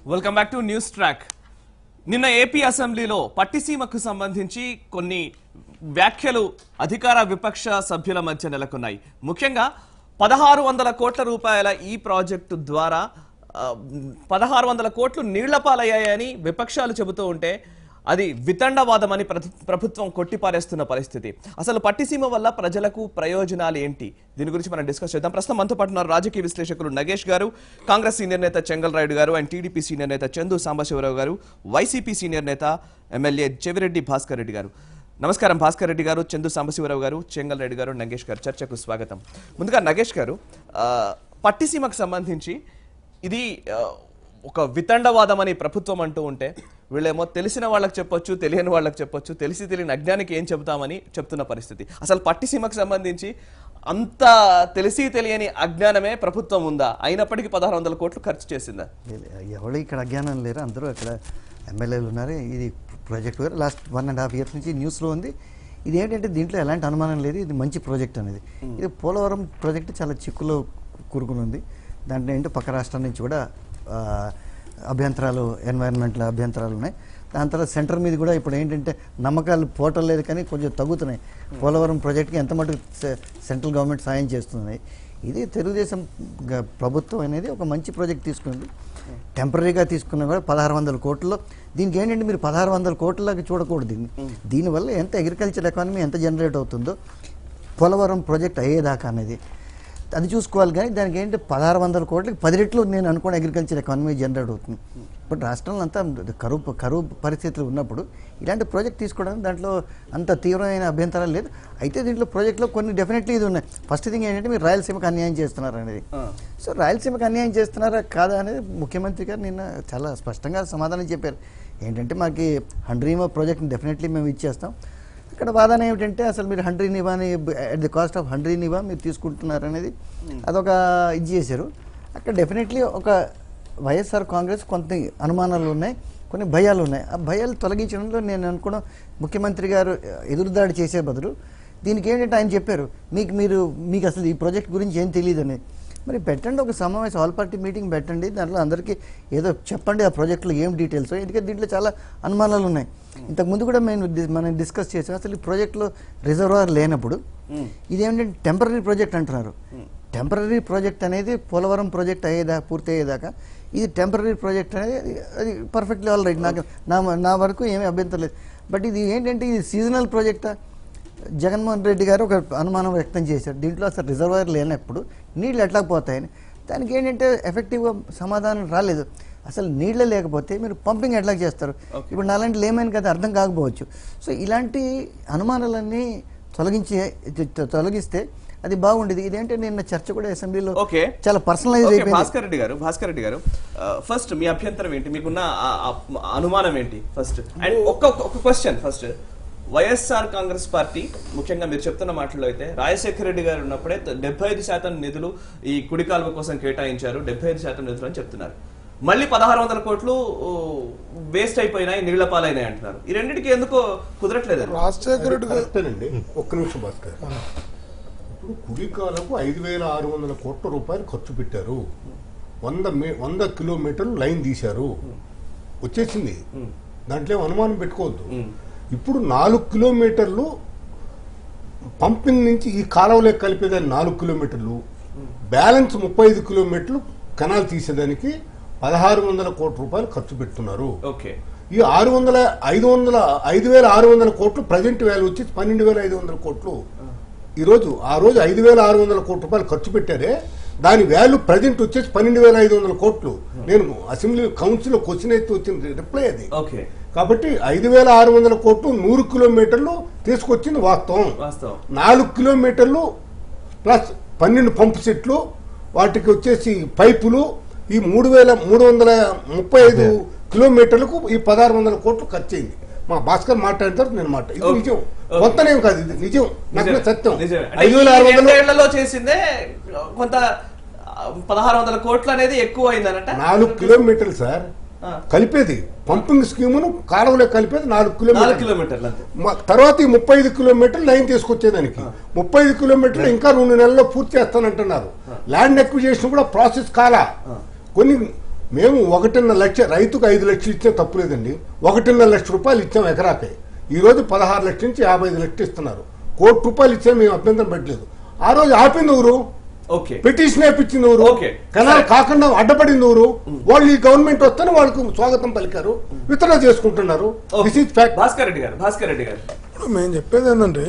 Welcome back to news track నిన్న AP అసెంబ్లీలో పట్టిసీమకు సంబంధించి కొన్ని వ్యాఖ్యలు అధికార విపక్ష సభ్యుల మధ్య నెలకొన్నాయి ముఖ్యంగా పదహారు వందల కోట్ల రూపాయల ఈ ప్రాజెక్టు ద్వారా ఆ, పదహారు వందల కోట్లు నీళ్ల పాలయ్యాయని విపక్షాలు చెబుతూ ఉంటే అది వితండవాదమని ప్రభు- ప్రభుత్వం కొట్టిపారేస్తున్న పరిస్థితి అసలు పట్టిసీమ వల్ల ప్రజలకు ప్రయోజనాలు ఏంటి దీని గురించి మనం డిస్కస్ చేద్దాం ప్రస్తుతం మనతో పాటు ఉన్నారు రాజకీయ విశ్లేషకులు నగేష్ గారు కాంగ్రెస్ సీనియర్ నేత చెంగల్ రాయుడు గారు అండ్ టీడీపీ సీనియర్ నేత చందు సాంబశివరావు గారు వైసీపీ సీనియర్ నేత ఎమ్మెల్యే చెవిరెడ్డి భాస్కర్ రెడ్డి గారు నమస్కారం భాస్కర్ రెడ్డి గారు చందు సాంబశివరావు గారు చెంగల్ రెడ్డి గారు నగేష్ గారు చర్చకు స్వాగతం ముందుగా నగేష్ గారు ఆ, పట్టిసీమకు సంబంధించి ఇది ఆ, ఒక వితండవాదం అని ప్రభుత్వం అంటూ ఉంటే వీళ్ళేమో తెలిసిన వాళ్ళకి చెప్పొచ్చు తెలియని వాళ్ళకి చెప్పొచ్చు తెలిసి తెలియని అజ్ఞానికి ఏం చెబుతామని చెప్తున్న పరిస్థితి అసలు పట్టిసీమకు సంబంధించి అంత తెలిసి తెలియని అజ్ఞానమే ప్రభుత్వం ఉందా అయినప్పటికీ పదహారు వందల కోట్లు ఖర్చు చేసిందా ఎవరు ఇక్కడ అజ్ఞానం లేరు అందరూ అక్కడ ఎమ్మెల్యేలు ఉన్నారు ఇది project garu last one and half years నుంచి న్యూస్లో ఉంది ఇది ఏంటంటే దీంట్లో ఎలాంటి అనుమానం లేదు ఇది మంచి ప్రాజెక్ట్ అనేది ఇది పోలవరం ప్రాజెక్ట్ చాలా చిక్కులో కూరుకుని ఉంది దాంట్లో ఏంటో పక్క రాష్ట్రాల నుంచి కూడా ఆ, అభ్యంతరాలు ఎన్వైరన్మెంటల్ అభ్యంతరాలు ఉన్నాయి దాని తర్వాత సెంటర్ మీద కూడా ఇప్పుడు ఏంటంటే నమ్మకాలు పోవటం లేదు కానీ కొంచెం తగ్గుతున్నాయి పోలవరం ప్రాజెక్ట్కి ఎంత మటుకు సె- సెంట్రల్ గవర్నమెంట్ సాయం చేస్తున్నాయి ఇది తెలుగుదేశం గ- ప్రభుత్వం అనేది ఒక మంచి ప్రాజెక్ట్ తీసుకుంది టెంపరీగా తీసుకున్న కూడా పదహారు వందల కోట్లలో దీనికి ఏంటంటే మీరు పదహారు వందల కోట్లకి చూడకూడదు దీన్ని దీనివల్ల ఎంత అగ్రికల్చర్ ఎకానమీ ఎంత జనరేట్ అవుతుందో పోలవరం ప్రాజెక్ట్ అయ్యేదాకా అనేది అది చూసుకోవాలి కానీ దానికి ఏంటి పదహారు వందల కోట్లకి పది రెట్లు నేను అనుకున్న అగ్రికల్చర్ ఎకానమీ జనరేట్ అవుతుంది ఇప్పుడు రాష్ట్రంలో అంతా కరువు కరువు పరిస్థితులు ఉన్నప్పుడు ఇలాంటి ప్రాజెక్ట్ తీసుకోవడానికి దాంట్లో అంత తీవ్రమైన అభ్యంతరాలు లేదు అయితే దీంట్లో ప్రాజెక్ట్లో కొన్ని డెఫినెట్లీ ఇది ఉన్నాయి ఫస్ట్ థింగ్ ఏంటంటే మీరు రాయలసీమకు అన్యాయం చేస్తున్నారు అనేది సో రాయలసీమకు అన్యాయం చేస్తున్నారా కాదా అనేది ముఖ్యమంత్రి గారు నిన్న చాలా స్పష్టంగా సమాధానం చెప్పారు ఏంటంటే మాకు హండ్రీమా ప్రాజెక్ట్ని డెఫినెట్లీ మేము ఇచ్చేస్తాం ఇక్కడ వాదన ఏమిటంటే అసలు మీరు హండ్రీ నివాని at the cost of Handri Neeva మీరు తీసుకుంటున్నారు అనేది అదొక ఇది చేశారు అక్కడ డెఫినెట్లీ ఒక వైఎస్ఆర్ కాంగ్రెస్ కొంత అనుమానాలు ఉన్నాయి కొన్ని భయాలు ఉన్నాయి ఆ భయాలు తొలగించడంలో నేను అనుకోవడం ముఖ్యమంత్రి గారు ఎదురుదాడి చేసే బదులు దీనికి ఏంటంటే ఆయన చెప్పారు మీకు మీరు మీకు అసలు ఈ ప్రాజెక్ట్ గురించి ఏం తెలియదు అనేది మరి పెట్టండి ఒక సమావేశం ఆల్ పార్టీ మీటింగ్ పెట్టండి దాంట్లో అందరికీ ఏదో చెప్పండి ఆ ప్రాజెక్ట్లో ఏం డీటెయిల్స్ ఎందుకంటే దీంట్లో చాలా అనుమానాలు ఉన్నాయి ఇంతకు ముందు కూడా మేము డి- మనం డిస్కస్ చేసాం అసలు ఈ ప్రాజెక్ట్లో రిజర్వాయర్ లేనప్పుడు ఇదేంటంటే టెంపరీ ప్రాజెక్ట్ అంటున్నారు టెంపరీ ప్రాజెక్ట్ అనేది పోలవరం ప్రాజెక్ట్ అయ్యేదా పూర్తి అయ్యేదాకా ఇది టెంపరీ ప్రాజెక్ట్ అనేది అది- అది పర్ఫెక్ట్లీ ఆల్ రైట్ నాకు నా నా వరకు ఏమీ అభ్యంతరం లేదు బట్ ఇది ఏంటంటే ఇది సీజనల్ ప్రాజెక్టా జగన్మోహన్ రెడ్డి గారు ఒక అనుమానం వ్యక్తం చేశారు దీంట్లో అసలు రిజర్వాయర్ లేనప్పుడు నీళ్ళు ఎట్లా పోతాయని దానికి ఏంటంటే ఎఫెక్టివ్గా సమాధానం రాలేదు అసలు నీళ్ళే లేకపోతే మీరు పంపింగ్ ఎట్లా చేస్తారు ఇప్పుడు నాలాంటి లేమని కదా అర్థం కాకపోవచ్చు సో ఇలాంటి అనుమానాలన్నీ తొలగించే తొలగిస్తే అది బాగుండేది ఇదేంటే నిన్న చర్చ కూడా అసెంబ్లీలో ఓకే చాలా పర్సనలైజ్ ఓకే, అయిపోయింది భాస్కర్ రెడ్డి గారు భాస్కర్ రెడ్డి గారు ఫస్ట్ మీ అభ్యంతరం ఏంటి మీకున్న ఆ- ఆ అనుమానం ఏంటి ఫస్ట్ అండ్ ఒక్క ఒక question first YSR Congress party ముఖ్యంగా మీరు చెప్తున్న మాటల్లో అయితే రాజశేఖర రెడ్డి గారు ఉన్నప్పుడే డెబ్బై ఐదు శాతం నిధులు ఈ కుడి కాలువ కోసం కేటాయించారు డెబ్బై ఐదు శాతం నిధులు అని చెప్తున్నారు మళ్ళీ పదహారు వందల కోట్లు వేస్ట్ అయిపోయినాయి నీళ్ల పాలైనాయి అంటున్నారు ఈ రెండింటికి ఎందుకో కుదరట్లేదు రాజశేఖర రెడ్డి గారు కరెక్టేనండి ఒక్క నిమిషం భాస్కర్ ఇప్పుడు కుడికాలకు ఐదు వేల ఆరు వందల కోట్ల రూపాయలు ఖర్చు పెట్టారు వంద మీ వంద కిలోమీటర్లు లైన్ తీశారు వచ్చేసింది దాంట్లో ఏం అనుమానం పెట్టుకోవద్దు ఇప్పుడు నాలుగు కిలోమీటర్లు పంపింగ్ నుంచి ఈ కాలువలోకి కలిపేదాన్ని నాలుగు కిలోమీటర్లు బ్యాలెన్స్ ముప్పై ఐదు కిలోమీటర్లు కెనాల్ తీసేదానికి పదహారు వందల కోట్ల రూపాయలు ఖర్చు పెడుతున్నారు ఓకే ఈ ఆరు వందల ఐదు వందల ఐదు వేల ఆరు వందల కోట్లు ప్రజెంట్ వాల్యూ వచ్చి పన్నెండు వేల ఐదు వందల కోట్లు ఈ రోజు ఆ రోజు ఐదు వేల ఆరు వందల కోట్ల రూపాయలు ఖర్చు పెట్టారే దాని వాల్యూ ప్రజెంట్ వచ్చేసి పన్నెండు వేల ఐదు వందల కోట్లు నేను అసెంబ్లీ కౌన్సిల్ క్వశ్చన్ అయితే వచ్చింది రిప్లై అది ఓకే కాబట్టి ఐదు వేల ఆరు వందల కోట్లు నూరు కిలోమీటర్లు తీసుకొచ్చింది వాస్తవం వాస్తవం నాలుగు కిలోమీటర్లు ప్లస్ పన్నెండు పంపు సెట్లు వాటికి వచ్చేసి పైపులు ఈ మూడు వేల మూడు వందల ముప్పై ఐదు కిలోమీటర్లకు ఈ పదహారు వందల కోట్లు ఖర్చు అయింది మా భాస్కర్ మాట్లాడతారు నేను మాట ఇది Okay. నిజం Okay. కొంతనేం కాదు ఇది నిజం నాకు నిజమే. సత్యం నిజమే. అంటే ఐదు వేల ఈ ఆరు వందలు రెండేళ్లలో చేసిందే కొంత పదహారు వందల కోట్లు అనేది ఎక్కువ అయిందనట నాలుగు కిలోమీటర్లు సార్ ఆ. కలిపేది పంపింగ్ స్కీమును కాలువలో కలిపేది నాలుగు నాలుగు కిలోమీటర్లు కిలోమీటర్లు అంతే మ- తర్వాత ఈ ముప్పై ఐదు కిలోమీటర్లు లైన్ తీసుకొచ్చేదానికి ముప్పై ఐదు కిలోమీటర్లు ఇంకా రెండు నెలల్లో పూర్తి చేస్తానంటున్నారు ల్యాండ్ అక్విజిషన్ కూడా ప్రాసెస్ కాలా కొన్ని మేము ఒకటిన్నర లక్ష రైతుకు ఐదు లక్షలు ఇచ్చే తప్పులేదండి ఒకటిన్నర లక్ష రూపాయలు ఇచ్చాం ఎకరాకి ఈ రోజు పదహారు లక్షల నుంచి యాభై ఐదు లక్షలు ఇస్తున్నారు కోటి రూపాయలు ఇచ్చే మేము అభ్యంతరం పెట్టలేదు ఆ రోజు ఆపింది ఊరు ఓకే పిటిషన్ వేపించింది ఊరు ఓకే. కెనాల్ సరే. కాకుండా అడ్డపడింది ఊరు వాళ్ళు ఈ గవర్నమెంట్ వస్తేనే వాళ్ళకు స్వాగతం పలికారు వితరణ చేసుకుంటున్నారు this is fact Bhaskar Reddy garu Bhaskar Reddy గారు ఇప్పుడు మేము చెప్పేది ఏంటంటే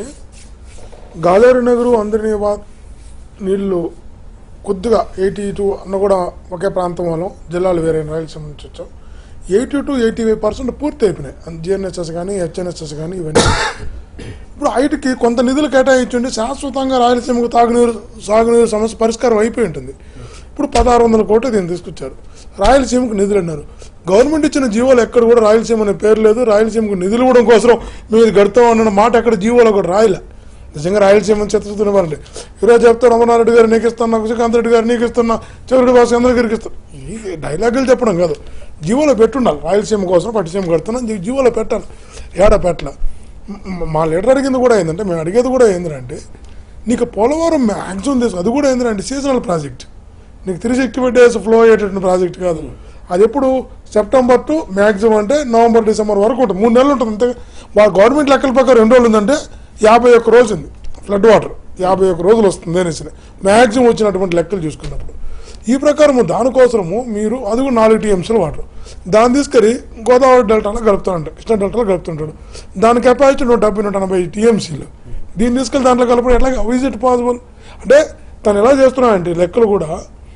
గాలేరు నగరు అందరినీ వా- నీళ్లు కొద్దిగా ఎయిటీ టూ అన్న కూడా ఒకే ప్రాంతం వాళ్ళం జిల్లాలు వేరే రాయలసీమ నుంచి వచ్చాం eighty to eighty five percent పూర్తి అయిపోయినాయి జిఎన్హెచ్ఎస్ కానీ హెచ్ఎన్హెచ్ఎస్ కానీ ఇవన్నీ ఇప్పుడు ఐటికి కొంత నిధులు కేటాయించుండి శాశ్వతంగా రాయలసీమకు తాగునీరు సాగునీరు సమస్య పరిష్కారం అయిపోయి ఉంటుంది ఇప్పుడు పదహారు వందల కోట్లు దీన్ని తీసుకొచ్చారు రాయలసీమకు నిధులు అన్నారు గవర్నమెంట్ ఇచ్చిన జీవోలు ఎక్కడ కూడా రాయలసీమ అనే పేరు లేదు రాయలసీమకు నిధులు ఇవ్వడం కోసం మీరు గడుతాం అన్న మాట ఎక్కడ జీవోలో కూడా రాయలే నిజంగా రాయలసీమ చిత్రస్తున్న వారండి ఈరోజు చెప్తారు రమణారెడ్డి గారు నీకు ఇస్తున్నా శ్రీకాంత్ రెడ్డి గారు నీకు ఇస్తున్నా చివరి బాస్ అందరి గారికి ఇస్తున్నా ఈ డైలాగులు చెప్పడం కాదు జీవోలో పెట్టుండాలి రాయలసీమ కోసం పట్టిసీమ కడుతున్నా జీ- జీవోలో పెట్టాలి ఏడ పెట్టాల మ- మా లీడర్ అడిగింది కూడా ఏంటంటే మేము అడిగేది కూడా ఏంటంటే నీకు పోలవరం మ్యాక్సిమం తీసు అది కూడా ఏంటంటే సీజనల్ ప్రాజెక్ట్ నీకు త్రీ సిక్స్టీ డేస్ ఫ్లో అయ్యేటటువంటి ప్రాజెక్ట్ కాదు అది ఎప్పుడు సెప్టెంబర్ టు మ్యాక్సిమం అంటే నవంబర్ డిసెంబర్ వరకు ఉంటుంది మూడు నెలలు ఉంటుంది అంతే వాళ్ళ గవర్నమెంట్ లెక్కల ప్రకారం రెండు రోజులు ఉందంటే యాభై ఒక్క రోజు ఉంది ఫ్లడ్ వాటర్ యాభై ఒక్క రోజులు వస్తుంది అనేసి మ్యాక్సిమం వచ్చినటువంటి లెక్కలు చూసుకున్నప్పుడు ఈ ప్రకారం దానికోసము మీరు అది కూడా నాలుగు టీఎంసీలు వాటర్ దాన్ని తీసుకెళ్ళి గోదావరి డెల్టాలో కలుపుతాడంట కృష్ణా డెల్టాలో కలుపుతుంటాడు దాని కెపాసిటీ నూట డెబ్బై నూట ఎనభై టీఎంసీలు దీన్ని తీసుకెళ్ళి దాంట్లో కలపడం ఎట్లా ఈజ్ ఇట్ పాసిబుల్ అంటే తను ఎలా చేస్తున్నాడంటే లెక్కలు కూడా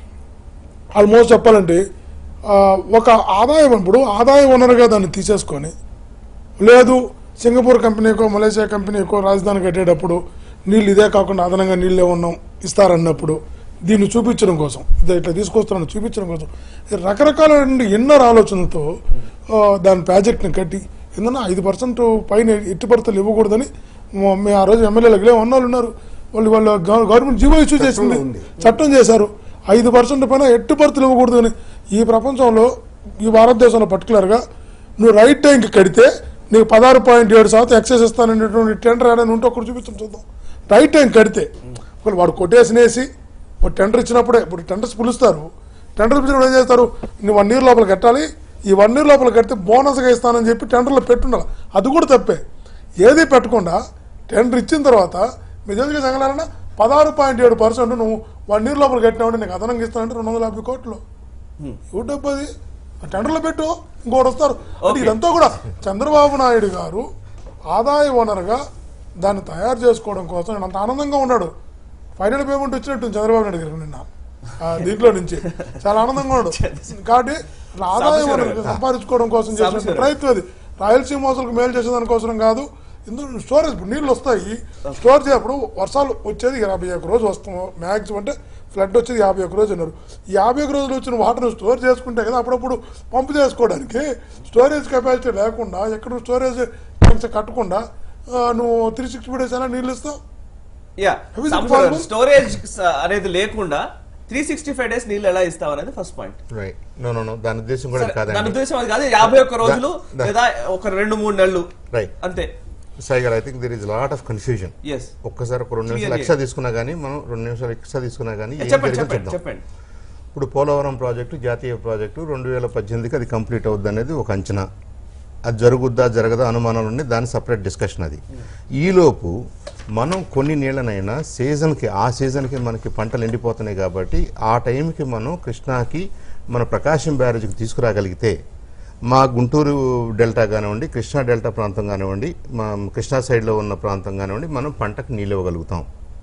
ఆల్మోస్ట్ చెప్పాలంటే ఆ, ఒక ఆదాయం ఇప్పుడు ఆదాయ వనరుగా దాన్ని తీసేసుకొని లేదు సింగపూర్ కంపెనీకో మలేషియా కంపెనీకో రాజధాని కట్టేటప్పుడు నీళ్ళు ఇదే కాకుండా అదనంగా నీళ్ళే ఉన్నాం ఇస్తారన్నప్పుడు దీన్ని చూపించడం కోసం ఇదే ఇట్లా తీసుకొస్తున్నాను చూపించడం కోసం ఈ రకరకాల ఎన్నో ఆలోచనలతో ఆ, దాని ప్రాజెక్ట్ని కట్టి ఏందన్నా ఐదు పర్సెంట్ పైన ఎట్టి భర్తలు ఇవ్వకూడదని మ- మేము ఆ రోజు ఎమ్మెల్యేలకు లేవు అన్నోళ్ళు ఉన్నారు వాళ్ళు వాళ్ళ గవ- గవర్నమెంట్ జీవో ఇష్యూ చేసింది ఉంది. చట్టం చేశారు ఐదు పర్సెంట్ పైన ఎట్టి భర్తలు ఇవ్వకూడదు అని ఈ ప్రపంచంలో ఈ భారతదేశంలో పర్టికులర్గా నువ్వు రైట్ టైంకి కడితే నీకు పదహారు పాయింట్ ఏడు శాతం ఎక్సెస్ ఇస్తాననేటువంటి టెండర్ ఏడని ఉంటే ఒకటి చూపించడం చూద్దాం రైట్ టైం కడితే ఒకవేళ వాడు కొటేసినేసి ఒక టెండర్ ఇచ్చినప్పుడే ఇప్పుడు టెండర్స్ పిలుస్తారు టెండర్ పిలిచినప్పుడు ఏం చేస్తారు నువ్వు వన్ ఇయర్ లోపల కట్టాలి ఈ వన్ ఇయర్ లోపల కడితే బోనస్గా ఇస్తానని చెప్పి టెండర్లో పెట్టుండాలి అది కూడా తప్పే ఏది పెట్టకుండా టెండర్ ఇచ్చిన తర్వాత మీ దగ్గర సంగలాలన్నా పదహారు పాయింట్ ఏడు పర్సెంట్ నువ్వు వన్ ఇయర్ లోపల కట్టినావంటే నీకు అదనంగా ఇస్తానంటే రెండు వందల యాభై కోట్లు ఎవరు డబ్బు అది ఆ టెండర్లో పెట్టు ఇంకోటి వస్తారు అంటే Okay. ఇదంతా కూడా చంద్రబాబు నాయుడు గారు ఆదాయ వనరుగా దాన్ని తయారు చేసుకోవడం కోసం ఆయన అంత ఆనందంగా ఉన్నాడు ఫైనల్ పేమెంట్ వచ్చినట్టు చంద్రబాబు నాయుడు గారు నిన్న ఆ, దీంట్లో నుంచి చాలా ఆనందంగా ఉన్నాడు కాబట్టి ఇట్లా ఆదాయ సాంబశివరావు వనరుగా గారు. సంపాదించుకోవడం కోసం చేసిన సాంబశివరావు. ప్రయత్నం అది రాయలసీమ వాసులకు మేలు చేసేదాని కోసం కాదు ఇందులో స్టోరేజ్ ఇప్పుడు నీళ్ళు వస్తాయి స్టోర్ చేయప్పుడు వర్షాలు వచ్చేది యాభై ఒక్క రోజు వస్తాం మ్యాక్సిమం అంటే ఫ్లడ్ వచ్చేది యాభై ఒక్క రోజు అన్నారు ఈ యాభై ఒక్క రోజులు వచ్చిన వాటర్ స్టోర్ చేసుకుంటే కదా అప్పుడప్పుడు పంపు చేసుకోవడానికి స్టోరేజ్ కెపాసిటీ లేకుండా ఎక్కడ స్టోరేజ్ ట్యాంక్స్ కట్టకుండా ఆ, నువ్వు త్రీ సిక్స్టీ డేస్ అయినా నీళ్ళు ఇస్తావు yeah How is it possible? Storage అనేది లేకుండా త్రీ సిక్స్టీ ఫైవ్ డేస్ నీళ్ళు ఎలా ఇస్తావు అనేది first point right no no no దాని ఉద్దేశం కూడా సరే, కాదండి దాని ఉద్దేశం అది కాదు యాభై ఒక్క రోజులు దా- లేదా ఒక రెండు మూడు నెలలు రైట్ అంతే Sai garu I think there is lot of confusion yes ఒక్కసారి ఒక రెండు నిమిషాలు Clearly. ఎక్స్ట్రా తీసుకున్నా కానీ మనం రెండు నిమిషాలు ఎక్స్ట్రా తీసుకున్నా కానీ ఏం చెప్పండి జరిగిందో చెప్పండి చూద్దాం చెప్పండి ఇప్పుడు పోలవరం ప్రాజెక్టు జాతీయ ప్రాజెక్టు రెండు వేల పద్దెనిమిదికి అది కంప్లీట్ అవుద్ది అనేది ఒక అంచనా అది జరుగుద్దా జరగదా అనుమానాలు ఉన్నాయి దాని సపరేట్ డిస్కషన్ అది ఈలోపు మనం కొన్ని నీళ్ళనైనా సీజన్కి ఆ సీజన్కి మనకి పంటలు ఎండిపోతున్నాయి కాబట్టి ఆ టైంకి మనం కృష్ణాకి మన ప్రకాశం బ్యారేజ్కి తీసుకురాగలిగితే మా గుంటూరు డెల్టా కానివ్వండి కృష్ణా డెల్టా ప్రాంతం కానివ్వండి మా కృష్ణా సైడ్లో ఉన్న ప్రాంతం కానివ్వండి మనం పంటకు నీళ్ళు ఇవ్వగలుగుతాం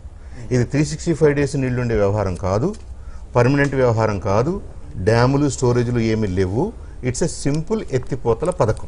ఇది త్రీ సిక్స్టీ ఫైవ్ డేస్ నీళ్లుండే వ్యవహారం కాదు పర్మనెంట్ వ్యవహారం కాదు డ్యాములు స్టోరేజ్లు ఏమీ లేవు ఇట్స్ ఎ సింపుల్ ఎత్తిపోతల పథకం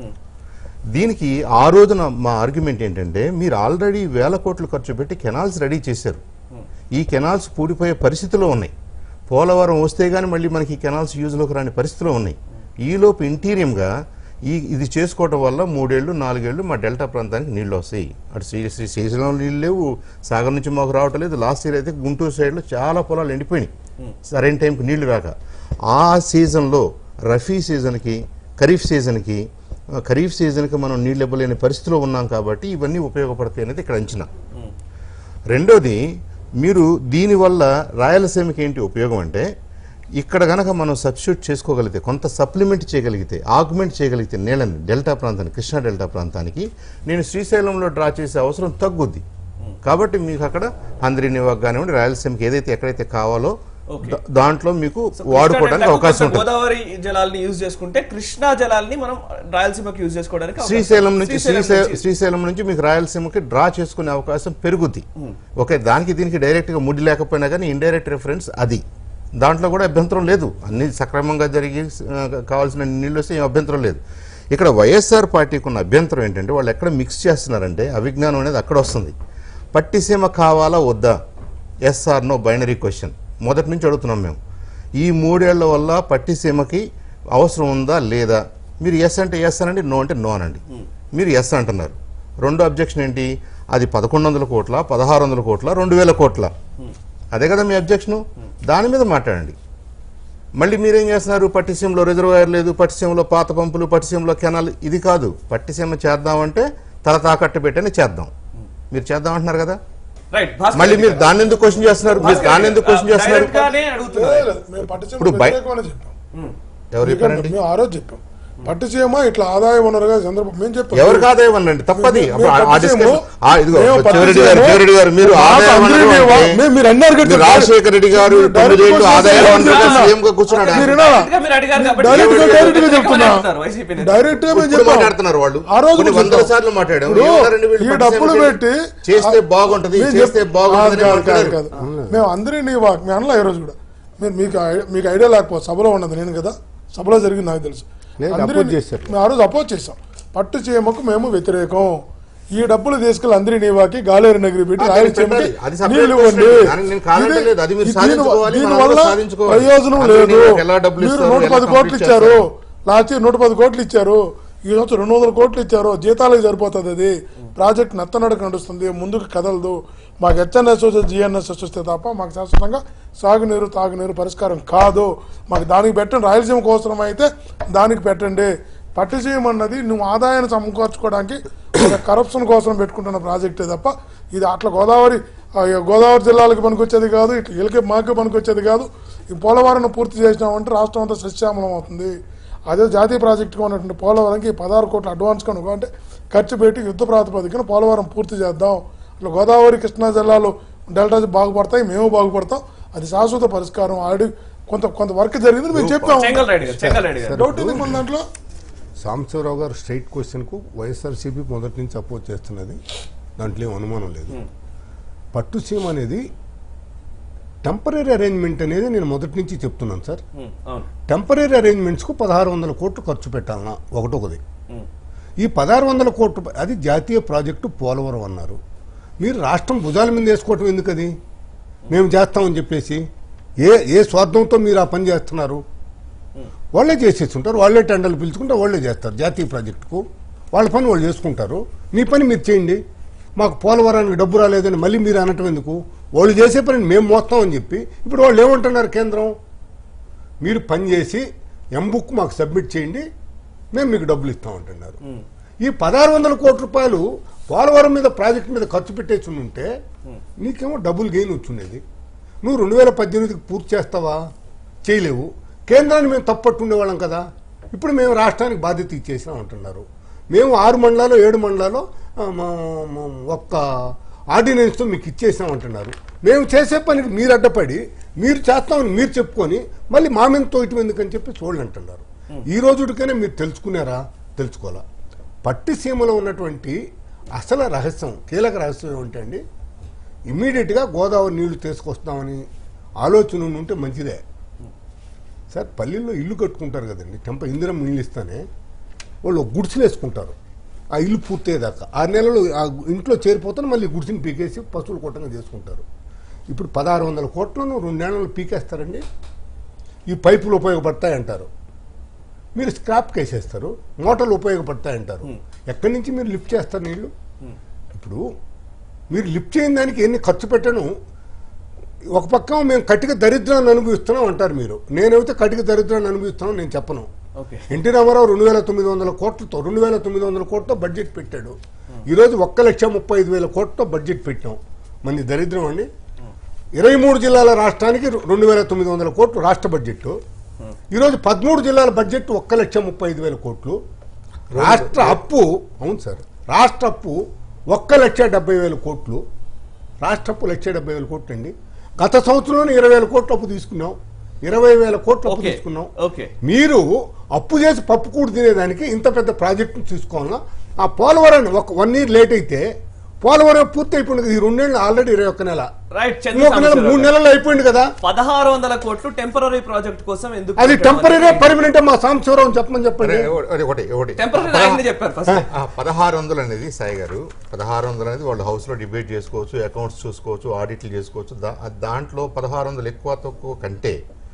దీనికి ఆ రోజున మా ఆర్గ్యుమెంట్ ఏంటంటే మీరు ఆల్రెడీ వేల కోట్లు ఖర్చు పెట్టి కెనాల్స్ రెడీ చేశారు ఈ కెనాల్స్ పూడిపోయే పరిస్థితిలో ఉన్నాయి పోలవరం వస్తే గానీ మళ్ళీ మనకి ఈ కెనాల్స్ యూజ్లోకి రాని పరిస్థితిలో ఉన్నాయి ఈలోపు ఇంటీరియంగా ఈ ఇది చేసుకోవటం వల్ల మూడేళ్లు నాలుగేళ్లు మా డెల్టా ప్రాంతానికి నీళ్లు వస్తాయి అటు శ్రీ శ్రీ శ్రీశైలంలో నీళ్ళు లేవు సాగర్ నుంచి మాకు రావటం లేదు లాస్ట్ ఇయర్ అయితే గుంటూరు సైడ్లో చాలా పొలాలు ఎండిపోయినాయి సరైన టైంకి నీళ్లు రాక ఆ సీజన్లో రఫీ సీజన్కి ఖరీఫ్ సీజన్కి ఆ, ఖరీఫ్ సీజన్కి మనం నీళ్ళు ఇవ్వలేని పరిస్థితిలో ఉన్నాం కాబట్టి ఇవన్నీ ఉపయోగపడతాయి అనేది ఇక్కడ అంచనా రెండోది మీరు దీనివల్ల రాయలసీమకి ఏంటి ఉపయోగం అంటే ఇక్కడ గనక మనం సబ్స్టిట్యూట్ చేసుకోగలిగితే కొంత సప్లిమెంట్ చేయగలిగితే ఆగ్మెంట్ చేయగలిగితే నీళ్ళని డెల్టా ప్రాంతానికి కృష్ణా డెల్టా ప్రాంతానికి నేను శ్రీశైలంలో డ్రా చేసే అవసరం తగ్గుద్ది కాబట్టి మీకు అక్కడ అందరినివాక్ కానివ్వండి రాయలసీమకి ఏదైతే ఎక్కడైతే కావాలో Okay. దా- దాంట్లో మీకు సో వాడుకోవడానికి కృష్ణా అవకాశం డెల్టాకు ఉంటుంది గోదావరి జలాల్ని యూజ్ చేసుకుంటే కృష్ణా జలాల్ని మనం రాయలసీమకి యూజ్ చేసుకోవడానికి అవకాశం శ్రీశైలం నుంచి శ్రీశైలం శ్రీశైలం నుంచి. శ్రీశైలం నుంచి మీకు రాయలసీమకి డ్రా చేసుకునే అవకాశం పెరుగుద్ది ఓకే దానికి దీనికి డైరెక్ట్ గా ముడి లేకపోయినా కానీ ఇండైరెక్ట్ రిఫరెన్స్ అది దాంట్లో కూడా అభ్యంతరం లేదు అన్ని సక్రమంగా జరిగి ఆ, కావాల్సిన నీళ్ళు వస్తే ఏం అభ్యంతరం లేదు ఇక్కడ వైఎస్ఆర్ పార్టీకి ఉన్న అభ్యంతరం ఏంటంటే వాళ్ళు ఎక్కడ మిక్స్ చేస్తున్నారంటే అవిజ్ఞానం అనేది అక్కడ వస్తుంది పట్టిసీమ కావాలా వద్దా ఎస్ఆర్ నో బైనరీ క్వశ్చన్ మొదటి నుంచి అడుగుతున్నాం మేము ఈ మూడేళ్ల వల్ల పట్టిసీమకి అవసరం ఉందా లేదా మీరు ఎస్ అంటే ఎస్ అనండి నో అంటే నో అనండి మీరు ఎస్ అంటున్నారు రెండో అబ్జెక్షన్ ఏంటి అది పదకొండు వందల కోట్ల పదహారు వందల కోట్ల రెండు వేల కోట్ల అదే కదా మీ అబ్జెక్షను దాని మీద మాట్లాడండి మళ్ళీ మీరేం చేస్తున్నారు పట్టిసీమలో రిజర్వాయర్ లేదు పట్టిసీమలో పాత పంపులు పట్టిసీమలో కెనాల్ ఇది కాదు పట్టిసీమ చేద్దామంటే తల తాకట్టు పెట్టని చేద్దాం మీరు చేద్దాం అంటున్నారు కదా రైట్ భాస్కర్ మళ్ళీ రెడ్డి మీరు గారు. దాన్ని ఎందుకు క్వశ్చన్ చేస్తున్నారు మీరు భాస్కర్ దాన్ని రెడ్డి ఎందుకు క్వశ్చన్ గారు, చేస్తున్నారు డైరెక్ట్ గానే అడుగుతున్నారు లేదు, లేదు, మేము పట్టిసీమ ఇప్పుడు బయ- వ్యతిరేకమని చెప్పాం ఎవరు ఎందుకంటే చెప్పారండి మేము ఆ రోజు చెప్పాం పట్టిసీమ ఇట్లా ఆదాయ వనరుగా చంద్రబాబు మేము చెప్పాం ఎవరు కాదే వనండి తప్పది మేము అప్పుడు ఆ- ఆ పట్టిసీమ- discussion- ఆ, ఇదిగో మేము చివరెడ్డి గారు పట్టిసీమ- చివరెడ్డి గారు మీరు మాకు ఆదాయ అందరికీ వనరు వా- అంటే మేము- మీరు అన్నారు కదా, మీరు రాజశేఖర రెడ్డి గారు మీరు తొమ్మిది డైరెక్ట్ ఏళ్ళు క్వశ్చన్ ఆదాయ చేస్తున్నారు. వనరుగా చెప్తున్నా. సీఎం గా కూర్చున్నాడు ఆయన. మీరు వినాలా? డైరెక్ట్ గా మీరు అడిగారు కాబట్టి డైరెక్ట్ గా ఎవరు డైరెక్ట్ గా వ్యతిరేకమని చెప్తున్నా అంటున్నారు వైసీపీ నేతలు. డైరెక్ట్ గా మేము ఇప్పుడు చెప్పాం మాట్లాడుతున్నారు వాళ్ళు ఆ రోజు కొన్ని కూడా వందల చెప్పాం. సార్లు మాట్లాడాం ఇప్పుడు ఏమన్నారండి వీళ్ళు ఈ పట్టిసీమ డబ్బులు పెట్టి పెట్టి చేస్తే ఆ- బాగుంటది మేము చేస్తే చెప్- బాగుంటది కాదు, కాదు, కాదు. మేము అందరినీ వా- మేము అనలా ఈ రోజు కూడా మీరు మీకు ఐ- మీకు ఐడియా లేకపోతే సభలో ఉన్నది నేను కదా సభలో జరిగింది నాకు తెలుసు లేదు, అందరినీ- అపోజ్ చేశారు. మేము ఆ రోజు అపోజ్ చేసాం పట్టు చీమకు మేము వ్యతిరేకం ఈ డబ్బులు తీసుకెళ్లి అందరి నీవాకి గాలేరు నగరి పెట్టి ఆ, రాయలసీమకి పెట్టాలి. అది separate నీళ్లు question. ఇవ్వండి దానికి నేను కాదంటే ఇది- లేదు. అది మీరు ఇది సాధించుకోవాలి, దీని మనం వల్ల అందరం సాధించుకోవాలి. ప్రయోజనం అందరి లేదు నీవాకి ఎలా డబ్బులు మీరు ఇస్తారు, నూట ఎలా పది కోట్లు complete ఇచ్చారు చేస్తారు? లాస్ట్ ఇయర్ నూట పది కోట్లు ఇచ్చారు ఈ సంవత్సరం రెండు వందల కోట్లు ఇచ్చారు జీతాలకు సరిపోతుంది అది ప్రాజెక్ట్ నత్తనడక నడుస్తుంది ముందుకు కదలదు మాకు హెచ్ఎన్ఎస్ వస్తే జిఎన్ఎస్ఎస్ వస్తే తప్ప మాకు శాశ్వతంగా సాగునీరు తాగునీరు పరిష్కారం కాదు మాకు దానికి పెట్టండి రాయలసీమ కోసం అయితే దానికి పెట్టండి పట్టిసీమ అన్నది నువ్వు ఆదాయాన్ని సమకూర్చుకోవడానికి ఒక కరప్షన్ కోసం పెట్టుకుంటున్న ప్రాజెక్టే తప్ప ఇది అట్లా గోదావరి ఆ, గోదావరి జిల్లాలకు పనికొచ్చేది కాదు ఇట్లా వీళ్ళకి మాకు పనికొచ్చేది కాదు ఈ పోలవరం పూర్తి చేసినామంటే రాష్ట్రం అంతా సస్యామలం అవుతుంది అదే జాతీయ ప్రాజెక్టుగా ఉన్నటువంటి పోలవరంకి పదహారు కోట్ల అడ్వాన్స్ కనుక అంటే ఖర్చు పెట్టి యుద్ధ ప్రాతిపదికన పోలవరం పూర్తి చేద్దాం అట్లా గోదావరి కృష్ణా జిల్లాలో డెల్టా బాగుపడతాయి మేము బాగుపడతాం అది శాశ్వత పరిష్కారం ఆల్రెడీ కొంత కొంత వర్క్ జరిగింది మేము చెప్పాము చెంగల్ రెడ్డి గారు చెంగల్ రెడ్డి గారు డౌట్ ఉంది మన దాంట్లో సాంబశివరావు గారు స్ట్రైట్ క్వశ్చన్కు వైఎస్ఆర్సీపీ మొదటి నుంచి అపోజ్ చేస్తున్నది దాంట్లో ఏం అనుమానం లేదు పట్టుసీమ అనేది టెంపరీ అరేంజ్మెంట్ అనేది నేను మొదటి నుంచి చెప్తున్నాను సార్ ఉమ్, అవును టెంపరీ అరేంజ్మెంట్స్కు పదహారు వందల కోట్లు ఖర్చు పెట్టాలన్నా ఒకటొకది ఉమ్. ఈ పదహారు వందల కోట్లు ప- అది జాతీయ ప్రాజెక్టు పోలవరం అన్నారు మీరు రాష్ట్రం భుజాల మీద వేసుకోవటం ఎందుకు అది మేము చేస్తామని చెప్పేసి ఏ ఏ స్వార్థంతో మీరు ఆ పని చేస్తున్నారు వాళ్ళే చేసేసి ఉంటారు వాళ్ళే టెండర్లు పిలుచుకుంటే వాళ్ళే చేస్తారు జాతీయ ప్రాజెక్టుకు వాళ్ళ పని వాళ్ళు చేసుకుంటారు మీ పని మీరు చేయండి మాకు పోలవరానికి డబ్బు రాలేదని మళ్ళీ మీరు అనటం ఎందుకు వాళ్ళు చేసే పని మేము మోస్తామని చెప్పి ఇప్పుడు వాళ్ళు ఏమంటున్నారు కేంద్రం మీరు పని చేసి ఎంబుక్ మాకు సబ్మిట్ చేయండి మేము మీకు డబ్బులు ఇస్తామంటున్నారు ఈ పదహారు వందల కోట్ల రూపాయలు పోలవరం మీద ప్రాజెక్ట్ మీద ఖర్చు పెట్టేసి ఉంటే నీకేమో డబ్బులు గెయిన్ వచ్చుండేది నువ్వు రెండు వేల పద్దెనిమిదికి పూర్తి చేస్తావా చేయలేవు కేంద్రాన్ని మేము తప్పట్టు ఉండేవాళ్ళం కదా ఇప్పుడు మేము రాష్ట్రానికి బాధ్యత ఇచ్చేసినాం అంటున్నారు మేము ఆరు మండలాలు ఏడు మండలాలు ఆ, మా- మా- ఒక్క ఆర్డినెన్స్తో మీకు ఇచ్చేసాం అంటున్నారు మేము చేసే పనికి మీరు అడ్డపడి మీరు చేస్తామని మీరు చెప్పుకొని మళ్ళీ మా మీద తోయటం ఎందుకని చెప్పి చూడండి అంటున్నారు ఈ రోజుకైనా మీరు తెలుసుకున్నారా తెలుసుకోవాలా పట్టిసీమలో ఉన్నటువంటి అసలు రహస్యం కీలక రహస్యం ఏమిటండి ఇమ్మీడియట్గా గోదావరి నీళ్లు తీసుకొస్తామని ఆలోచన ఉంటే మంచిదే సార్ పల్లెల్లో ఇల్లు కట్టుకుంటారు కదండి టెంప ఇందిరం నీళ్ళు ఇస్తానే వాళ్ళు ఒక గుడిసెలు వేసుకుంటారు ఆ ఇల్లు పూర్తయ్యేదాకా ఆరు నెలలు ఆ ఇంట్లో చేరిపోతాను మళ్ళీ గుడిసిని పీకేసి పశువులు కొట్టంగా చేసుకుంటారు ఇప్పుడు పదహారు వందల కోట్లను రెండు నెలలు పీకేస్తారండి ఈ పైపులు ఉపయోగపడతాయి అంటారు మీరు స్క్రాప్ కేసేస్తారు మోటార్లు ఉపయోగపడతాయి అంటారు ఎక్కడి నుంచి మీరు లిఫ్ట్ చేస్తారు నీళ్లు ఇప్పుడు మీరు లిఫ్ట్ చేయని దానికి ఎన్ని ఖర్చు పెట్టను ఒక పక్క మేము కటిక దరిద్రాన్ని అనుభవిస్తున్నాం అంటారు మీరు నేనైతే కటిక దరిద్రాన్ని అనుభవిస్తున్నాం నేను చెప్పను ఓకే ఎన్టీ రామారావు రెండు వేల తొమ్మిది వందల కోట్లతో రెండు వేల తొమ్మిది వందల కోట్లతో బడ్జెట్ పెట్టాడు ఈరోజు ఒక్క లక్ష ముప్పై ఐదు వేల కోట్లతో బడ్జెట్ పెట్టాం మంది దరిద్రం అండి ఇరవై మూడు జిల్లాల రాష్ట్రానికి రెండు వేల తొమ్మిది వందల కోట్లు రాష్ట్ర బడ్జెట్ ఈరోజు పదమూడు జిల్లాల బడ్జెట్ ఒక్క లక్ష ముప్పై ఐదు వేల కోట్లు రాష్ట్ర అప్పు అవును సార్ రాష్ట్ర అప్పు ఒక్క లక్ష డెబ్బై వేల కోట్లు రాష్ట్ర అప్పు లక్ష డెబ్బై వేల కోట్లు అండి గత సంవత్సరంలోనే ఇరవై వేల కోట్లు అప్పు తీసుకున్నాం ఇరవై వేల కోట్లు అప్పు ఓకే తీసుకున్నాం ఓకే మీరు అప్పు చేసి పప్పు కూడు తినేదానికి ఇంత పెద్ద ప్రాజెక్టు తీసుకోవాలా ఆ పోలవరాన్ని ఒక వన్ ఇయర్ లేట్ అయితే పోలవరం పూర్తి అయిపోయింది కదా ఈ రెండేళ్ళు ఆల్రెడీ ఇరవై ఒక్క నెల రైట్ చంద్ర ఇంకొక నెల సాంబశివరావు మూడు గారు. నెలలు అయిపోయింది కదా పదహారు వందల కోట్లు టెంపరీ ప్రాజెక్ట్ కోసం ఎందుకు అది టెంపరీ పర్మనెంట్ మా సాంబశివరావు చెప్పమని చెప్పండి అరే, ఒకటి ఒకటి ఒకటి టెంపరీ నాయకుని చెప్పారు ఫస్ట్ ఆ, పదహారు వందలు అనేది సాయి గారు పదహారు వందలు అనేది వాళ్ళు హౌస్లో డిబేట్ చేసుకోవచ్చు అకౌంట్స్ చూసుకోవచ్చు ఆడిట్లు చేసుకోవచ్చు దా- దాంట్లో పదహారు వందలు ఎక్కువ తక్కువ కంటే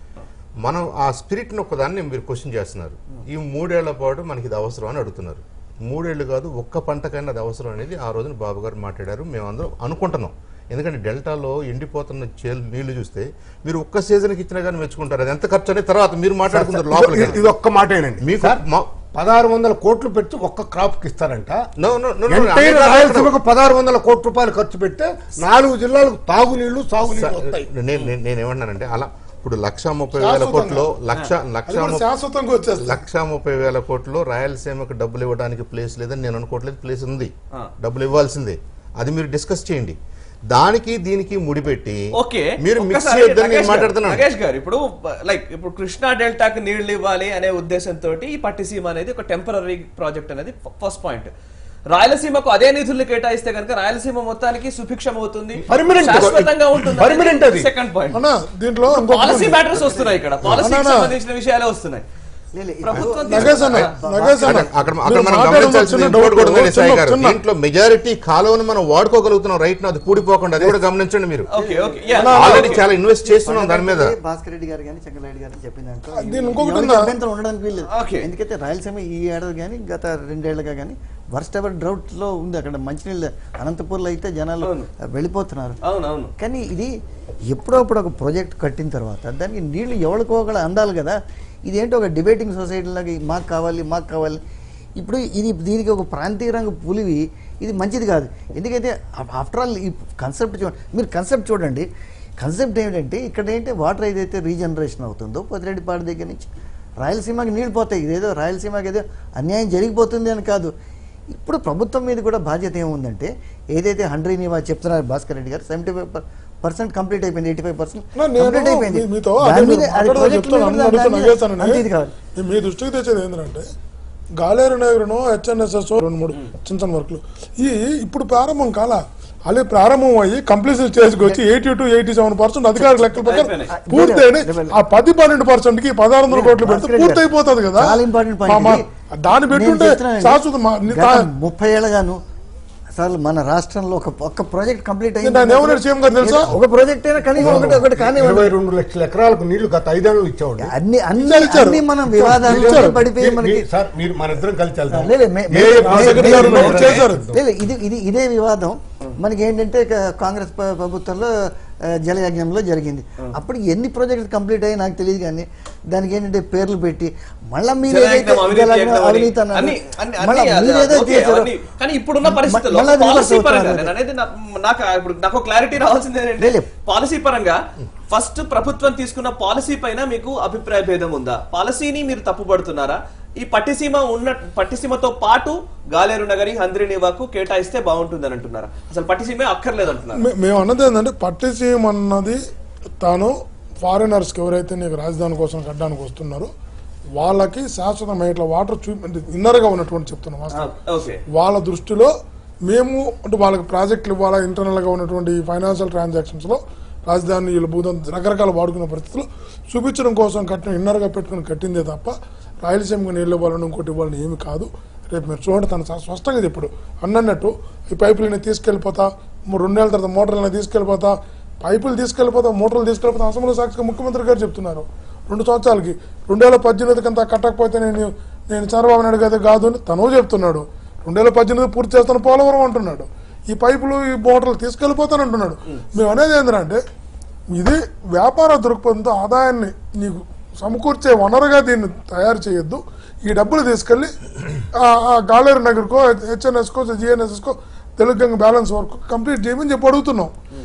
మనం ఆ స్పిరిట్ని ఒకదాన్ని మీరు క్వశ్చన్ చేస్తున్నారు ఈ మూడేళ్ల పాటు మనకి ఇది అవసరం అని అడుగుతున్నారు మూడేళ్లు కాదు ఒక్క పంటకైనా అది అవసరం అనేది ఆ రోజున బాబు గారు మాట్లాడారు మేమందరం అనుకుంటున్నాం ఎందుకంటే డెల్టాలో ఎండిపోతున్న చేలు నీళ్లు చూస్తే మీరు ఒక్క సీజన్కి ఇచ్చినా కానీ మెచ్చుకుంటారు అది ఎంత ఖర్చు అనేది తర్వాత మీరు మాట్లాడుకుంటారు లోపలికి ఇది- ఇది ఒక్క మాటేనండి మీకు సార్, మా- పదహారు వందల కోట్లు పెట్టి ఒక్క క్రాప్ కి ఇస్తారంట No, no, no, no, entire అదే కాదు రాయలసీమకు పదహారు వందల కోట్ల రూపాయలు ఖర్చు పెడితే నాలుగు జిల్లాలకు తాగునీళ్లు సాగునీళ్లు వస్తాయి నేను నేను- నేను ఏమన్నానంటే అలా ఇప్పుడు లక్ష ముప్పై వేల శాశ్వతంగా. కోట్లు లక్ష లక్ష అది కూడా ముప్పై- శాశ్వతంగా వచ్చేస్తుంది లక్ష ముప్పై వేల కోట్లు రాయలసీమకు డబ్బులు ఇవ్వడానికి ప్లేస్ లేదని నేను అనుకోవట్లేదు ప్లేస్ ఉంది ఆ. డబ్బులు ఇవ్వాల్సిందే అది మీరు డిస్కస్ చేయండి దానికి దీనికి ముడిపెట్టి ఓకే మీరు మిక్స్ ఒక్కసారి చేయొద్దని నేను నగేష్ గారు, మాట్లాడుతున్నాను నగేష్ గారు ఇప్పుడు లైక్ ఇప్పుడు కృష్ణా డెల్టాకి నీళ్లు ఇవ్వాలి అనే ఉద్దేశంతో ఈ పట్టిసీమ అనేది ఒక టెంపరీ ప్రాజెక్ట్ అనేది ఫస్ట్ పాయింట్ రాయలసీమకు అదే నిధులు కేటాయిస్తే కనుక రాయలసీమ మొత్తానికి సుభిక్షం అవుతుంది Permanent. శాశ్వతంగా ఉంటుంది Permanent అది. సెకండ్ పాయింట్ అన్న దీంట్లో ఇంకొక పాలసీ మ్యాటర్స్ వస్తున్నాయి ఇక్కడ పాలసీకి అన్నా. సంబంధించిన విషయాలే వస్తున్నాయి లే, లే, ప్రభుత్వం నగేష్ అన్న నగేష్ అన్న అక్కడ అక్కడ మీరు మనం మాట్లాడే గమనించాల్సింది చిన్న ఇంకోటి కూడా డౌట్, ఉందండి సాయి చిన్న- గారు చిన్న- దీంట్లో మెజారిటీ కాలువను మనం వాడుకోగలుగుతున్నాం రైట్ నా అది పూడిపోకుండా అది కూడా గమనించండి మీరు ఓకే ఓకే ఆల్రెడీ చాలా ఇన్వెస్ట్ చేస్తున్నాం దాని మీద భాస్కర్ రెడ్డి గారు కానీ చంద్రరెడ్డి గారు చెప్పిన దాంట్లో దీని ఇంకొకటి ఎవరికి ఉందా? అభ్యంతరం ఉండడానికి వీల్లేదు ఓకే. ఎందుకంటే రాయలసీమ ఈ ఏడాది కానీ గత రెండేళ్లుగా కానీ వర్స్ట్ ఎవర్ డ్రౌట్ లో ఉంది అక్కడ మంచినీళ్ళు అనంతపూర్లో అయితే జనాలు అవును. వెళ్ళిపోతున్నారు అవును అవును కానీ ఇది ఎప్పుడప్పుడు ఒక ప్రాజెక్ట్ కట్టిన తర్వాత దానికి నీళ్లు ఎవరికోగల అందాలి కదా ఇదేంటో ఒక డిబేటింగ్ సొసైటీ లాగా మాకు కావాలి మాకు కావాలి ఇప్పుడు ఇది దీనికి ఒక ప్రాంతీయ రంగ పులివి ఇది మంచిది కాదు ఎందుకంటే ఆఫ్టర్ ఆల్ ఈ కన్సెప్ట్ చూడండి మీరు కన్సెప్ట్ చూడండి కన్సెప్ట్ ఏమిటంటే ఇక్కడ ఏంటి వాటర్ ఏదైతే రీజనరేషన్ అవుతుందో పొదిరెడ్డిపాడు దగ్గర నుంచి రాయలసీమకి నీళ్ళు పోతాయి ఇదేదో రాయలసీమకి ఏదో అన్యాయం జరిగిపోతుంది అని కాదు ఇప్పుడు ప్రభుత్వం మీద కూడా బాధ్యత ఏముందంటే ఏదైతే హండ్రీ నీవా చెప్తున్నారు Bhaskar Reddy garu seventy five percent complete అయిపోయింది ఎయిటీ ఫైవ్ పర్సెంట్ నా నేను కంప్లీట్ అయిపోయింది మీ- మీతో దాని అదే మీద మీరు అది మాట్లాడదాం project చెప్తాను, మీద అన్ని దాని అడుగుతాను, మీద నగేశానని. అంతే ఇది కావాలి మీ- మీ దృష్టికి తెచ్చేది ఏంటంటే గాలేరు నగరును హెచ్ఎన్ఎస్ఎస్ రెండు మూడు చిన్న చిన్న వర్క్లు ఈ ఇప్పుడు ప్రారంభం కాల అలాగే ప్రారంభం అయ్యి కంప్లీషన్ స్టేజ్కి వచ్చి eighty to eighty seven percent అధికారుల లెక్కల ప్రకారం అయిపోయినాయి. పూర్తయినాయి ఆ పది పన్నెండు పర్సెంట్ కి పదహారు వందల కోట్లు పెడితే భాస్కర్ పూర్తి గారు, అయిపోతుంది కదా చాలా ఇంపార్టెంట్ మా- పాయింట్ మా- ఇది. దాన్ని పెట్టుంటే నేను చెప్తున్నానండి, శాశ్వత మా- ని- గత తా- ముప్పై ఏళ్ళగాను అసలు మన రాష్ట్రంలో ఒక ఒక్క ప్రాజెక్ట్ కంప్లీట్ నేను దాన్ని ఏమన్నాడు సీఎం గారు తెలుసా? ఒక ప్రాజెక్ట్ అయినా కనీసం ఒకటి ఒకటి కానివ్వండి ఇరవై రెండు లక్షల ఎకరాలకు నీళ్లు గత ఐదేళ్ళు ఇచ్చామండి అన్ని అన్ని ఇచ్చారు, ఇచ్చారు. అన్ని మనం వివాదాలు ఇచ్చారు. పడిపోయి మీ- మనకి మీ- సార్ మీరు మన ఇద్దరం కలిసి వెళ్దాం లేదు, మే- ఏ మే- రాజశేఖర్ మే- గారు మే- నోట్ చేశారు. లేదు ఇది ఇది ఇదే వివాదం మనకి ఏంటంటే క- కాంగ్రెస్ ప్ర- ప్రభుత్వంలో ఆ, జలయజ్ఞంలో జరిగింది అప్పుడు ఎన్ని ప్రాజెక్టులు కంప్లీట్ అయ్యి నాకు తెలియదు కానీ దానికి ఏంటంటే పేర్లు పెట్టి మళ్ళీ మీరు జలయజ్ఞం, ఏదైతే అవినీతి జలయజ్ఞం, యజ్ఞం అని. అవినీతి అన్నారు. అన్ని- అన్ని- మళ్ళా అన్ని మీరు అది- ఏదో ఓకే, చేశారో, అవన్నీ. కానీ ఇప్పుడున్న పరిస్థితుల్లో మళ్ళా reverse పాలసీ పరంగా అవుతున్నారు. నేను అనేది నా- నాకు ఇప్పుడు నాకు క్లారిటీ రావాల్సింది ఏంటంటే లేదు. పాలసీ పరంగా ఫస్ట్ ప్రభుత్వం తీసుకున్న పాలసీ పైన మీకు అభిప్రాయ భేదం ఉందా పాలసీని మీరు తప్పుపడుతున్నారా ఈ పట్టిసీమ ఉన్న పట్టిసీమతో పాటు గాలేరు నగరి హంద్రినివాకు కేటాయిస్తే బాగుంటుందని అంటున్నారా అసలు పట్టిసీమే అక్కర్లేదు అంటున్నారు మే- మేము అన్నది ఏంటంటే పట్టిసీమ అన్నది తాను ఫారినర్స్కి ఎవరైతే నీకు రాజధాని కోసం కట్టడానికి వస్తున్నారో వాళ్ళకి శాశ్వతమైన ఇట్లా వాటర్ చూపి అంటే ఇన్నర్గా ఉన్నటువంటి చెప్తున్నాం వాస్తవం. ఓకే వాళ్ళ దృష్టిలో మేము అంటే వాళ్ళకి ప్రాజెక్టులు ఇవ్వాలా ఇంటర్నల్గా ఉన్నటువంటి ఫైనాన్షియల్ ట్రాన్సాక్షన్స్లో రాజధాని వీళ్ళు భూతం రకరకాల వాడుకున్న పరిస్థితుల్లో చూపించడం కోసం కట్టిన ఇన్నర్గా పెట్టుకుని కట్టిందే తప్ప రాయలసీమకు నీళ్ళు ఇవ్వాలని ఇంకోటి ఇవ్వాలని ఏమి కాదు రేపు మీరు చూడండి తను చాలా స్పష్టంగా చెప్పాడు అన్నట్టు ఈ పైపులని తీసుకెళ్ళిపోతా మూ- రెండు నెలల తర్వాత మోటార్లను తీసుకెళ్ళిపోతా పైపులు తీసుకెళ్ళిపోతా మోటార్లు తీసుకెళ్ళిపోతా అసెంబ్లీ సాక్షిగా ముఖ్యమంత్రి గారు చెప్తున్నారు రెండు సంవత్సరాలకి రెండు వేల పద్దెనిమిదికి అంతా కట్టకపోతే నేను నేను చంద్రబాబు నాయుడు గారు కాదు అని తను చెప్తున్నాడు రెండు వేల పద్దెనిమిది పూర్తి చేస్తాను పోలవరం అంటున్నాడు ఈ పైపులు ఈ మోటార్లు తీసుకెళ్ళిపోతాను అంటున్నాడు మేము అనేది ఏంటంటే ఇది వ్యాపార దృక్పథంతో ఆదాయాన్ని నీకు సమకూర్చే వనరుగా దీన్ని తయారు చేయొద్దు ఈ డబ్బులు తీసుకెళ్ళి ఆ- ఆ గాలేరు నగర్కో హెచ్ఎన్ఎస్కో జిఎన్ఎస్ఎస్కో Telugu Ganga balance work complete చేయమని చెప్పి అడుగుతున్నాం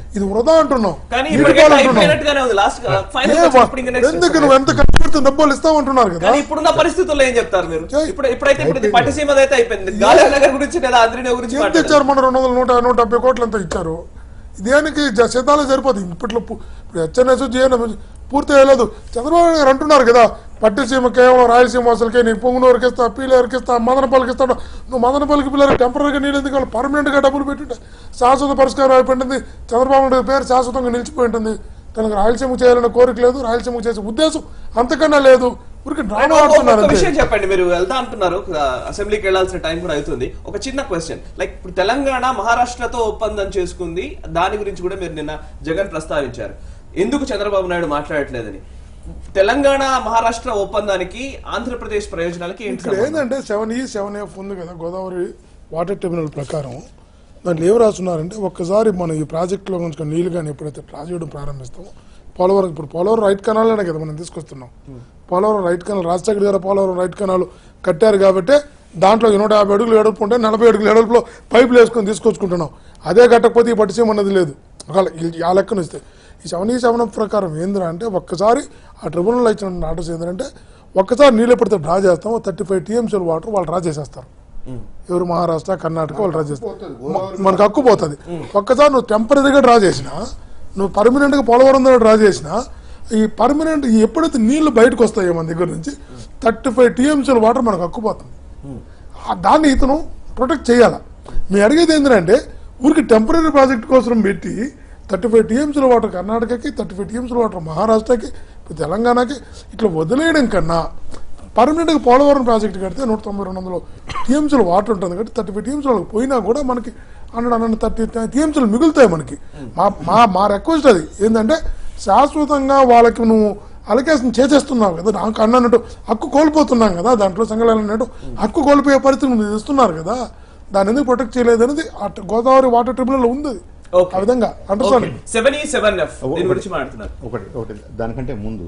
ఇది వృధా అంటున్నాం కానీ నీటి ఇప్పటికే పాలు అంటున్నాం. అయిపోయినట్టుగానే ఉంది లాస్ట్ ఫైనల్ ఏ వా- ఇప్పుడు ఇంకా next ఎందుకు నువ్వు ఎంత కష్టపడితే డబ్బులు ఇస్తామంటున్నారు కదా కానీ ఇప్పుడున్న పరిస్థితుల్లో ఏం చెప్తారు మీరు ఏయ్. ఇప్పుడు ఇప్పుడైతే ఇప్పుడు ఇది పట్టిసీమది అయితే అయిపోయింది గాలి నగర్ గురించి లేదా ఆంధ్రనగర్ గురించి ఎంత మాట్లాడారు. ఇచ్చారు మన రెండు వందల నూట నూట డెబ్బై కోట్లు ఎంత ఇచ్చారు దేనికి జ- శతాలు సరిపోతుంది ఇప్పట్లో పు- ఇప్పుడు హెచ్ఎన్ఎస్ జిఎన్ఎస్ పూర్తి అయ్యలేదు చంద్రబాబు నాయుడు గారు అంటున్నారు కదా పట్టిసీమ కేవలం రాయలసీమ అసలుకే నీకు పొంగునూరుకి ఇస్తా పీలేరుకి ఇస్తా మదనపల్లికి ఇస్తాడు నువ్వు మదనపల్లికి పిల్లలకి టెంపరీగా నీళ్ళు ఎందుకు పర్మనెంట్ గా డబ్బులు పెట్టుంటే శాశ్వత పరిష్కారం అయిపోయింది చంద్రబాబు నాయుడు పేరు శాశ్వతంగా నిలిచిపోయి ఉంటుంది తనకు రాయలసీమ చేయాలనే కోరిక లేదు రాయలసీమకు చేసే ఉద్దేశం అంతకన్నా లేదు ఊరికి డ్రామా ఒక- ఆడుతున్నారు ఒక అంతే విషయం చెప్పండి మీరు వెళ్తా అంటున్నారు ఆ, అసెంబ్లీకి వెళ్లాల్సిన టైం కూడా అవుతుంది ఒక చిన్న క్వశ్చన్ లైక్ ఇప్పుడు తెలంగాణ మహారాష్ట్రతో ఒప్పందం చేసుకుంది దాని గురించి కూడా మీరు నిన్న జగన్ ప్రస్తావించారు ఎందుకు చంద్రబాబు నాయుడు మాట్లాడట్లేదని తెలంగాణ మహారాష్ట్ర ఒప్పందానికి ఆంధ్రప్రదేశ్ ప్రయోజనాలకి ఏంటి ఇక్కడ సంబంధం? ఏంటంటే సెవెన్ ఈ సెవెన్ ఎఫ్ ఉంది కదా గోదావరి వాటర్ టెర్మినల్ ప్రకారం దాంట్లో ఏం రాస్తున్నారంటే ఒక్కసారి మనం ఈ ప్రాజెక్టులో నుంచి నీళ్లు కానీ ఎప్పుడైతే డ్రా చేయడం ప్రారంభిస్తామో పోలవరం ఇప్పుడు పోలవరం రైట్ కెనాల్లోనే కదా మనం తీసుకొస్తున్నాం పోలవరం రైట్ కెనాల్ రాజశేఖర్ గారు పోలవరం రైట్ కెనాల్ కట్టారు కాబట్టి దాంట్లో నూట యాభై అడుగులు ఎడుపు ఉంటే నలభై అడుగులు ఎడుపులో పైపులు వేసుకొని తీసుకొచ్చుకుంటున్నాం అదే కట్టకపోతే ఈ పట్టిసీమ అన్నది లేదు ఒకవేళ ఈ- ఆ లెక్కను ఇస్తే ఈ సెవెన్ ఈ సెవెన్ ప్రకారం ఏందిరా అంటే ఒక్కసారి ఆ ట్రిబ్యునల్ ఇచ్చిన ఆర్డర్స్ ఏంటంటే ఒక్కసారి నీళ్ళు ఎప్పుడైతే డ్రా చేస్తామో థర్టీ ఫైవ్ టీఎంసీల వాటర్ వాళ్ళు డ్రా చేసేస్తారు ఎవరు మహారాష్ట్ర కర్ణాటక వాళ్ళు డ్రా చేస్తారు మ- మనకు హక్కు పోతుంది ఒక్కసారి నువ్వు టెంపరీగా డ్రా చేసినా నువ్వు పర్మనెంట్ గా పోలవరం దగ్గర డ్రా చేసినా ఈ పర్మనెంట్ ఎప్పుడైతే నీళ్లు బయటకు వస్తాయో మన దగ్గర నుంచి థర్టీ ఫైవ్ టీఎంసీల వాటర్ మనకు హక్కుపోతుంది ఆ దాన్ని ఇతను ప్రొటెక్ట్ చేయాలి మీ అడిగేది ఏంటంటే ఊరికి టెంపరీ ప్రాజెక్ట్ కోసం పెట్టి థర్టీ ఫైవ్ టీఎంసీల వాటర్ కర్ణాటకకి థర్టీ ఫైవ్ టీఎంసీల వాటర్ మహారాష్ట్రకి ఇప్పుడు తెలంగాణకి ఇట్లా వదిలేయడం కన్నా పర్మనెంట్గా పోలవరం ప్రాజెక్ట్ కడితే నూట తొంభై రెండు వందలు టీఎంసీలు వాటర్ ఉంటుంది కాబట్టి థర్టీ ఫైవ్ టీఎంసీలు వాళ్ళకి పోయినా కూడా మనకి హండ్రెడ్ హండ్రెడ్ థర్టీ టీఎంసీలు మిగులుతాయి మనకి మా మా మా రిక్వెస్ట్ అది ఏంటంటే శాశ్వతంగా వాళ్ళకి నువ్వు అలకేషన్ చేసేస్తున్నావు కదా నాకు అన్నట్టు హక్కు కోల్పోతున్నాం కదా దాంట్లో సంఘాలు అన్నట్టు హక్కు కోల్పోయే పరిస్థితి మీరు ఇస్తున్నారు కదా దాన్ని ఎందుకు ప్రొటెక్ట్ చేయలేదు అనేది అటు గోదావరి వాటర్ ట్రిబ్యునల్ ఉంది అది. Okay. ఆ విధంగా అండర్స్టాండ్ సెవెన్ ఈ సెవెన్ ఎఫ్ దీని గురించి మాట్లాడుతున్నారు ఒకటి ఒకటి దానికంటే ముందు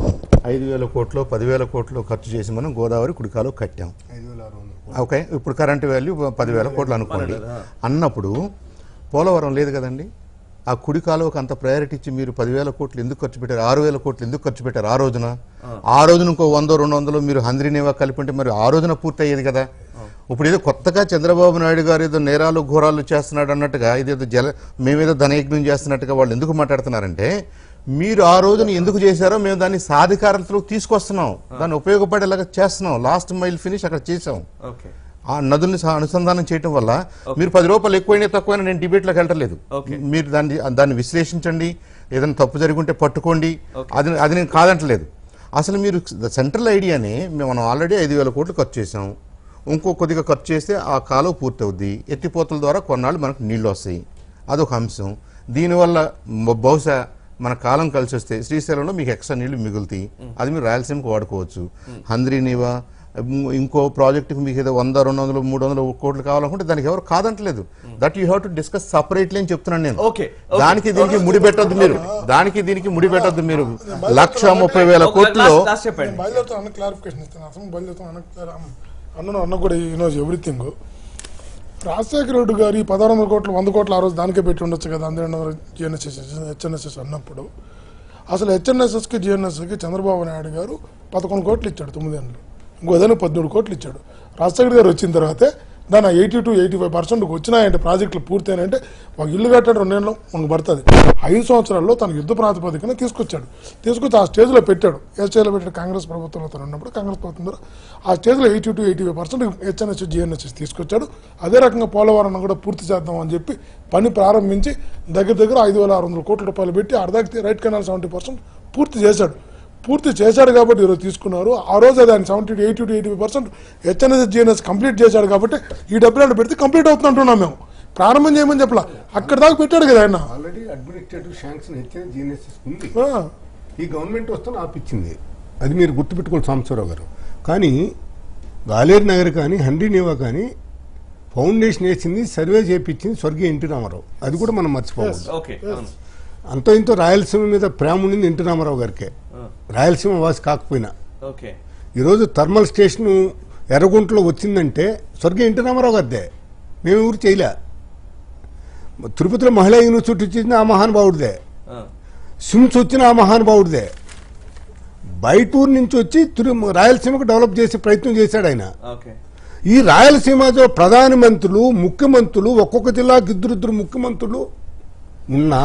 ఐదు వేల కోట్లు పదివేల కోట్లు ఖర్చు చేసి మనం గోదావరి కుడికాలో కట్టాం ఐదు వేల ఆరు వందలు ఓకే ఇప్పుడు కరెంట్ వాల్యూ పదివేల కోట్లు అనుకోండి అన్నప్పుడు పోలవరం లేదు కదండి ఆ కుడి కాలువకు అంత ప్రయారిటీ ఇచ్చి మీరు పదివేల కోట్లు ఎందుకు ఖర్చు పెట్టారు ఆరు వేల కోట్లు ఎందుకు ఖర్చు పెట్టారు ఆ రోజున ఆ రోజున ఇంకో వందో రెండు వందలు మీరు హంద్రీనేవా కలిపి ఉంటే మరి ఆ రోజున పూర్తి అయ్యేది కదా ఇప్పుడు ఏదో కొత్తగా చంద్రబాబు నాయుడు గారు ఏదో నేరాలు ఘోరాలు చేస్తున్నాడు అన్నట్టుగా ఇదేదో జల మేమేదో ధనయజ్ఞం చేస్తున్నట్టుగా వాళ్ళు ఎందుకు మాట్లాడుతున్నారంటే మీరు ఆ రోజున ఎందుకు చేశారో మేము దాన్ని సాధికారతలోకి తీసుకొస్తున్నాం దాన్ని ఉపయోగపడేలాగా చేస్తున్నాం లాస్ట్ మైల్ ఫినిష్ అక్కడ చేసాం ఓకే ఆ నదుల్ని సహా అనుసంధానం చేయటం వల్ల మీరు పది రూపాయలు ఎక్కువైనా తక్కువైనా నేను డిబేట్లోకి వెళ్ళట్లేదు Okay. మీరు దాన్ని దాన్ని విశ్లేషించండి ఏదైనా తప్పు జరిగి ఉంటే పట్టుకోండి అది అది నేను కాదంటలేదు అసలు మీరు సెంట్రల్ ఐడియానే మేము మనం ఆల్రెడీ ఐదు వేల కోట్లు ఖర్చు చేసాం ఇంకో కొద్దిగా ఖర్చు చేస్తే ఆ కాలువ పూర్తి అవుద్ది ఎత్తిపోతల ద్వారా కొన్నాళ్ళు మనకు నీళ్ళు వస్తాయి అదొక అంశం దీనివల్ల బ- బహుశా మన కాలం కలిసి వస్తే శ్రీశైలంలో మీకు ఎక్స్ట్రా నీళ్లు మిగులుతాయి అది మీరు రాయలసీమకు వాడుకోవచ్చు హంద్రీనివా ఉమ్, ఇంకో ప్రాజెక్టుకి మీకు ఏదో వంద రెండు వందలు మూడు వందలు కోట్లు కావాలనుకుంటే దానికి ఎవరు కాదంటలేదు that you have to discuss separately అని చెప్తున్నాను నేను Okay, okay. దానికి దీనికి ముడి పెట్టొద్దు మీరు దానికి దీనికి ముడి పెట్టొద్దు మీరు లక్ష ముప్పై వేల ఒక కోట్లు last- last చెప్పండి నేను బయలుదేరుతాను అన్న క్లారిఫికేషన్ ఇస్తాను అసలు బయలుదేరుతాను అన్న క్లారి- అన్న అన్న కూడా ఈ నోస్ ఎవ్రీథింగ్ రాజశేఖర రెడ్డి గారు ఈ పదహారు వందల కోట్లు వంద కోట్లు ఆ రోజు దానికే పెట్టి ఉండొచ్చు కదా అందరూ జిఎన్ఎస్ఎస్ హెచ్ఎన్ఎస్ఎస్ అన్నప్పుడు అసలు హెచ్ఎన్ఎస్ఎస్కి జిఎన్ఎస్కి చంద్రబాబు నాయుడు గారు పదకొండు కోట్లు ఇచ్చాడు తొమ్మిదేళ్ళు ఇంకో ఏదైనా పద్మూడు కోట్లు ఇచ్చాడు రాజశేఖర గారు వచ్చిన తర్వాతే దాని ఎయిటీ టు ఎయిటీ ఫైవ్ పర్సెంట్కి వచ్చినాయంటే ప్రాజెక్టులు పూర్తయినాయంటే ఒక ఇల్లు కట్టాడు రెండేళ్ళు మనకు పడుతుంది ఐదు సంవత్సరాల్లో తన యుద్ధ ప్రాతిపదికన తీసుకొచ్చాడు తీసుకొచ్చి ఆ స్టేజ్లో పెట్టాడు ఏ స్టేజ్లో పెట్టాడు కాంగ్రెస్ ప్రభుత్వంలో తను ఉన్నప్పుడు కాంగ్రెస్ ప్రభుత్వం ద్వారా ఆ స్టేజ్లో eighty to eighty five percent HNSS GNSS తీసుకొచ్చాడు అదే రకంగా పోలవరం కూడా పూర్తి చేద్దాం అని చెప్పి పని ప్రారంభించి దగ్గర దగ్గర ఐదు వేల ఆరు వందల కోట్ల రూపాయలు పెట్టి అర్ధాకి రైట్ కెనాల్ సెవెంటీ పర్సెంట్ పూర్తి చేశాడు పూర్తి చేశాడు కాబట్టి ఈరోజు తీసుకున్నారు ఆ రోజు అది ఆయన seventy to eighty to eighty five percent HNS GNS complete చేశాడు కాబట్టి ఈ డబ్బులు పెడితే కంప్లీట్ అవుతుంది అంటున్నాం మేము ప్రారంభం చేయమని చెప్పలా అక్కడ దాకా పెట్టాడు కదా ఆయన ఆల్రెడీ అడ్మినిస్ట్రేటివ్ శాంక్షన్ ఇచ్చిన జీఎన్ఎస్ఎస్ ఉంది ఆ, ఈ గవర్నమెంట్ వస్తున్న ఆపిచ్చింది అది మీరు గుర్తుపెట్టుకోవాలి సాంబశివరావు గారు కానీ గాలేరు నగర్ కానీ హండ్రీ నేవా కానీ ఫౌండేషన్ వేసింది సర్వే చేయించింది స్వర్గీయ ఎన్టీ రామారావు అది కూడా మనం మర్చిపోకూడదు ఓకే అవును అంతో ఇంతో రాయలసీమ మీద ప్రేమ ఉండింది ఎన్టీ రామారావు గారికే రాయలసీమ వాసి కాకపోయినా ఓకే ఈరోజు థర్మల్ స్టేషన్ ఎర్రగుంటలో వచ్చిందంటే స్వర్గీయ ఎన్టీ రామారావు గారిదే మేము ఊరు చేయలే తిరుపతిలో మహిళా యూనివర్సిటీ వచ్చింది ఆ మహానుభావుడిదే ఆ, సిమ్స్ వచ్చిన ఆ మహానుభావుడిదే బయటూరు నుంచి వచ్చి తిరు రాయలసీమకు డెవలప్ చేసే ప్రయత్నం చేశాడు ఆయన ఓకే ఈ రాయలసీమలో ప్రధానమంత్రులు ముఖ్యమంత్రులు ఒక్కొక్క జిల్లాకి ఇద్దరిద్దరు ముఖ్యమంత్రులు ఉన్నా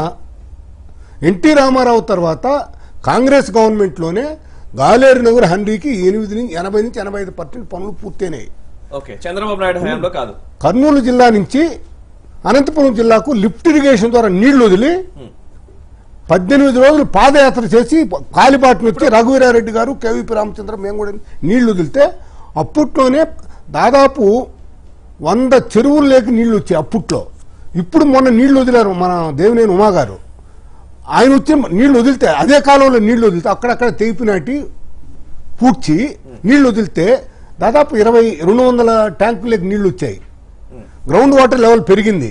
ఎన్టీ రామారావు తర్వాత కాంగ్రెస్ గవర్నమెంట్లోనే గాలేరు నగర్ హండ్రీకి ఎనిమిది నుంచి ఎనభై నుంచి ఎనభై ఐదు పర్సెంట్ పనులు పూర్తయినాయి ఓకే చంద్రబాబు నాయుడు హయాంలో కాదు కర్నూలు జిల్లా నుంచి అనంతపురం జిల్లాకు లిఫ్ట్ ఇరిగేషన్ ద్వారా నీళ్లు వదిలి పద్దెనిమిది రోజులు పాదయాత్ర చేసి కాలిబాటును వచ్చి రఘువీరారెడ్డి గారు కేవీపీ రామచంద్ర మేము కూడా నీళ్లు వదిలితే అప్పట్లోనే దాదాపు వంద చెరువులు లేక నీళ్లు వచ్చాయి అప్పట్లో ఇప్పుడు మొన్న నీళ్లు వదిలారు మన దేవినేని ఉమా గారు ఆయన వచ్చి నీళ్లు వదిలితే అదే కాలంలో నీళ్లు వదిలితే అక్కడక్కడ తెగిపినాటి పూడ్చి నీళ్లు వదిలితే దాదాపు ఇరవై రెండు వందల ట్యాంకులకు నీళ్లు వచ్చాయి గ్రౌండ్ వాటర్ లెవెల్ పెరిగింది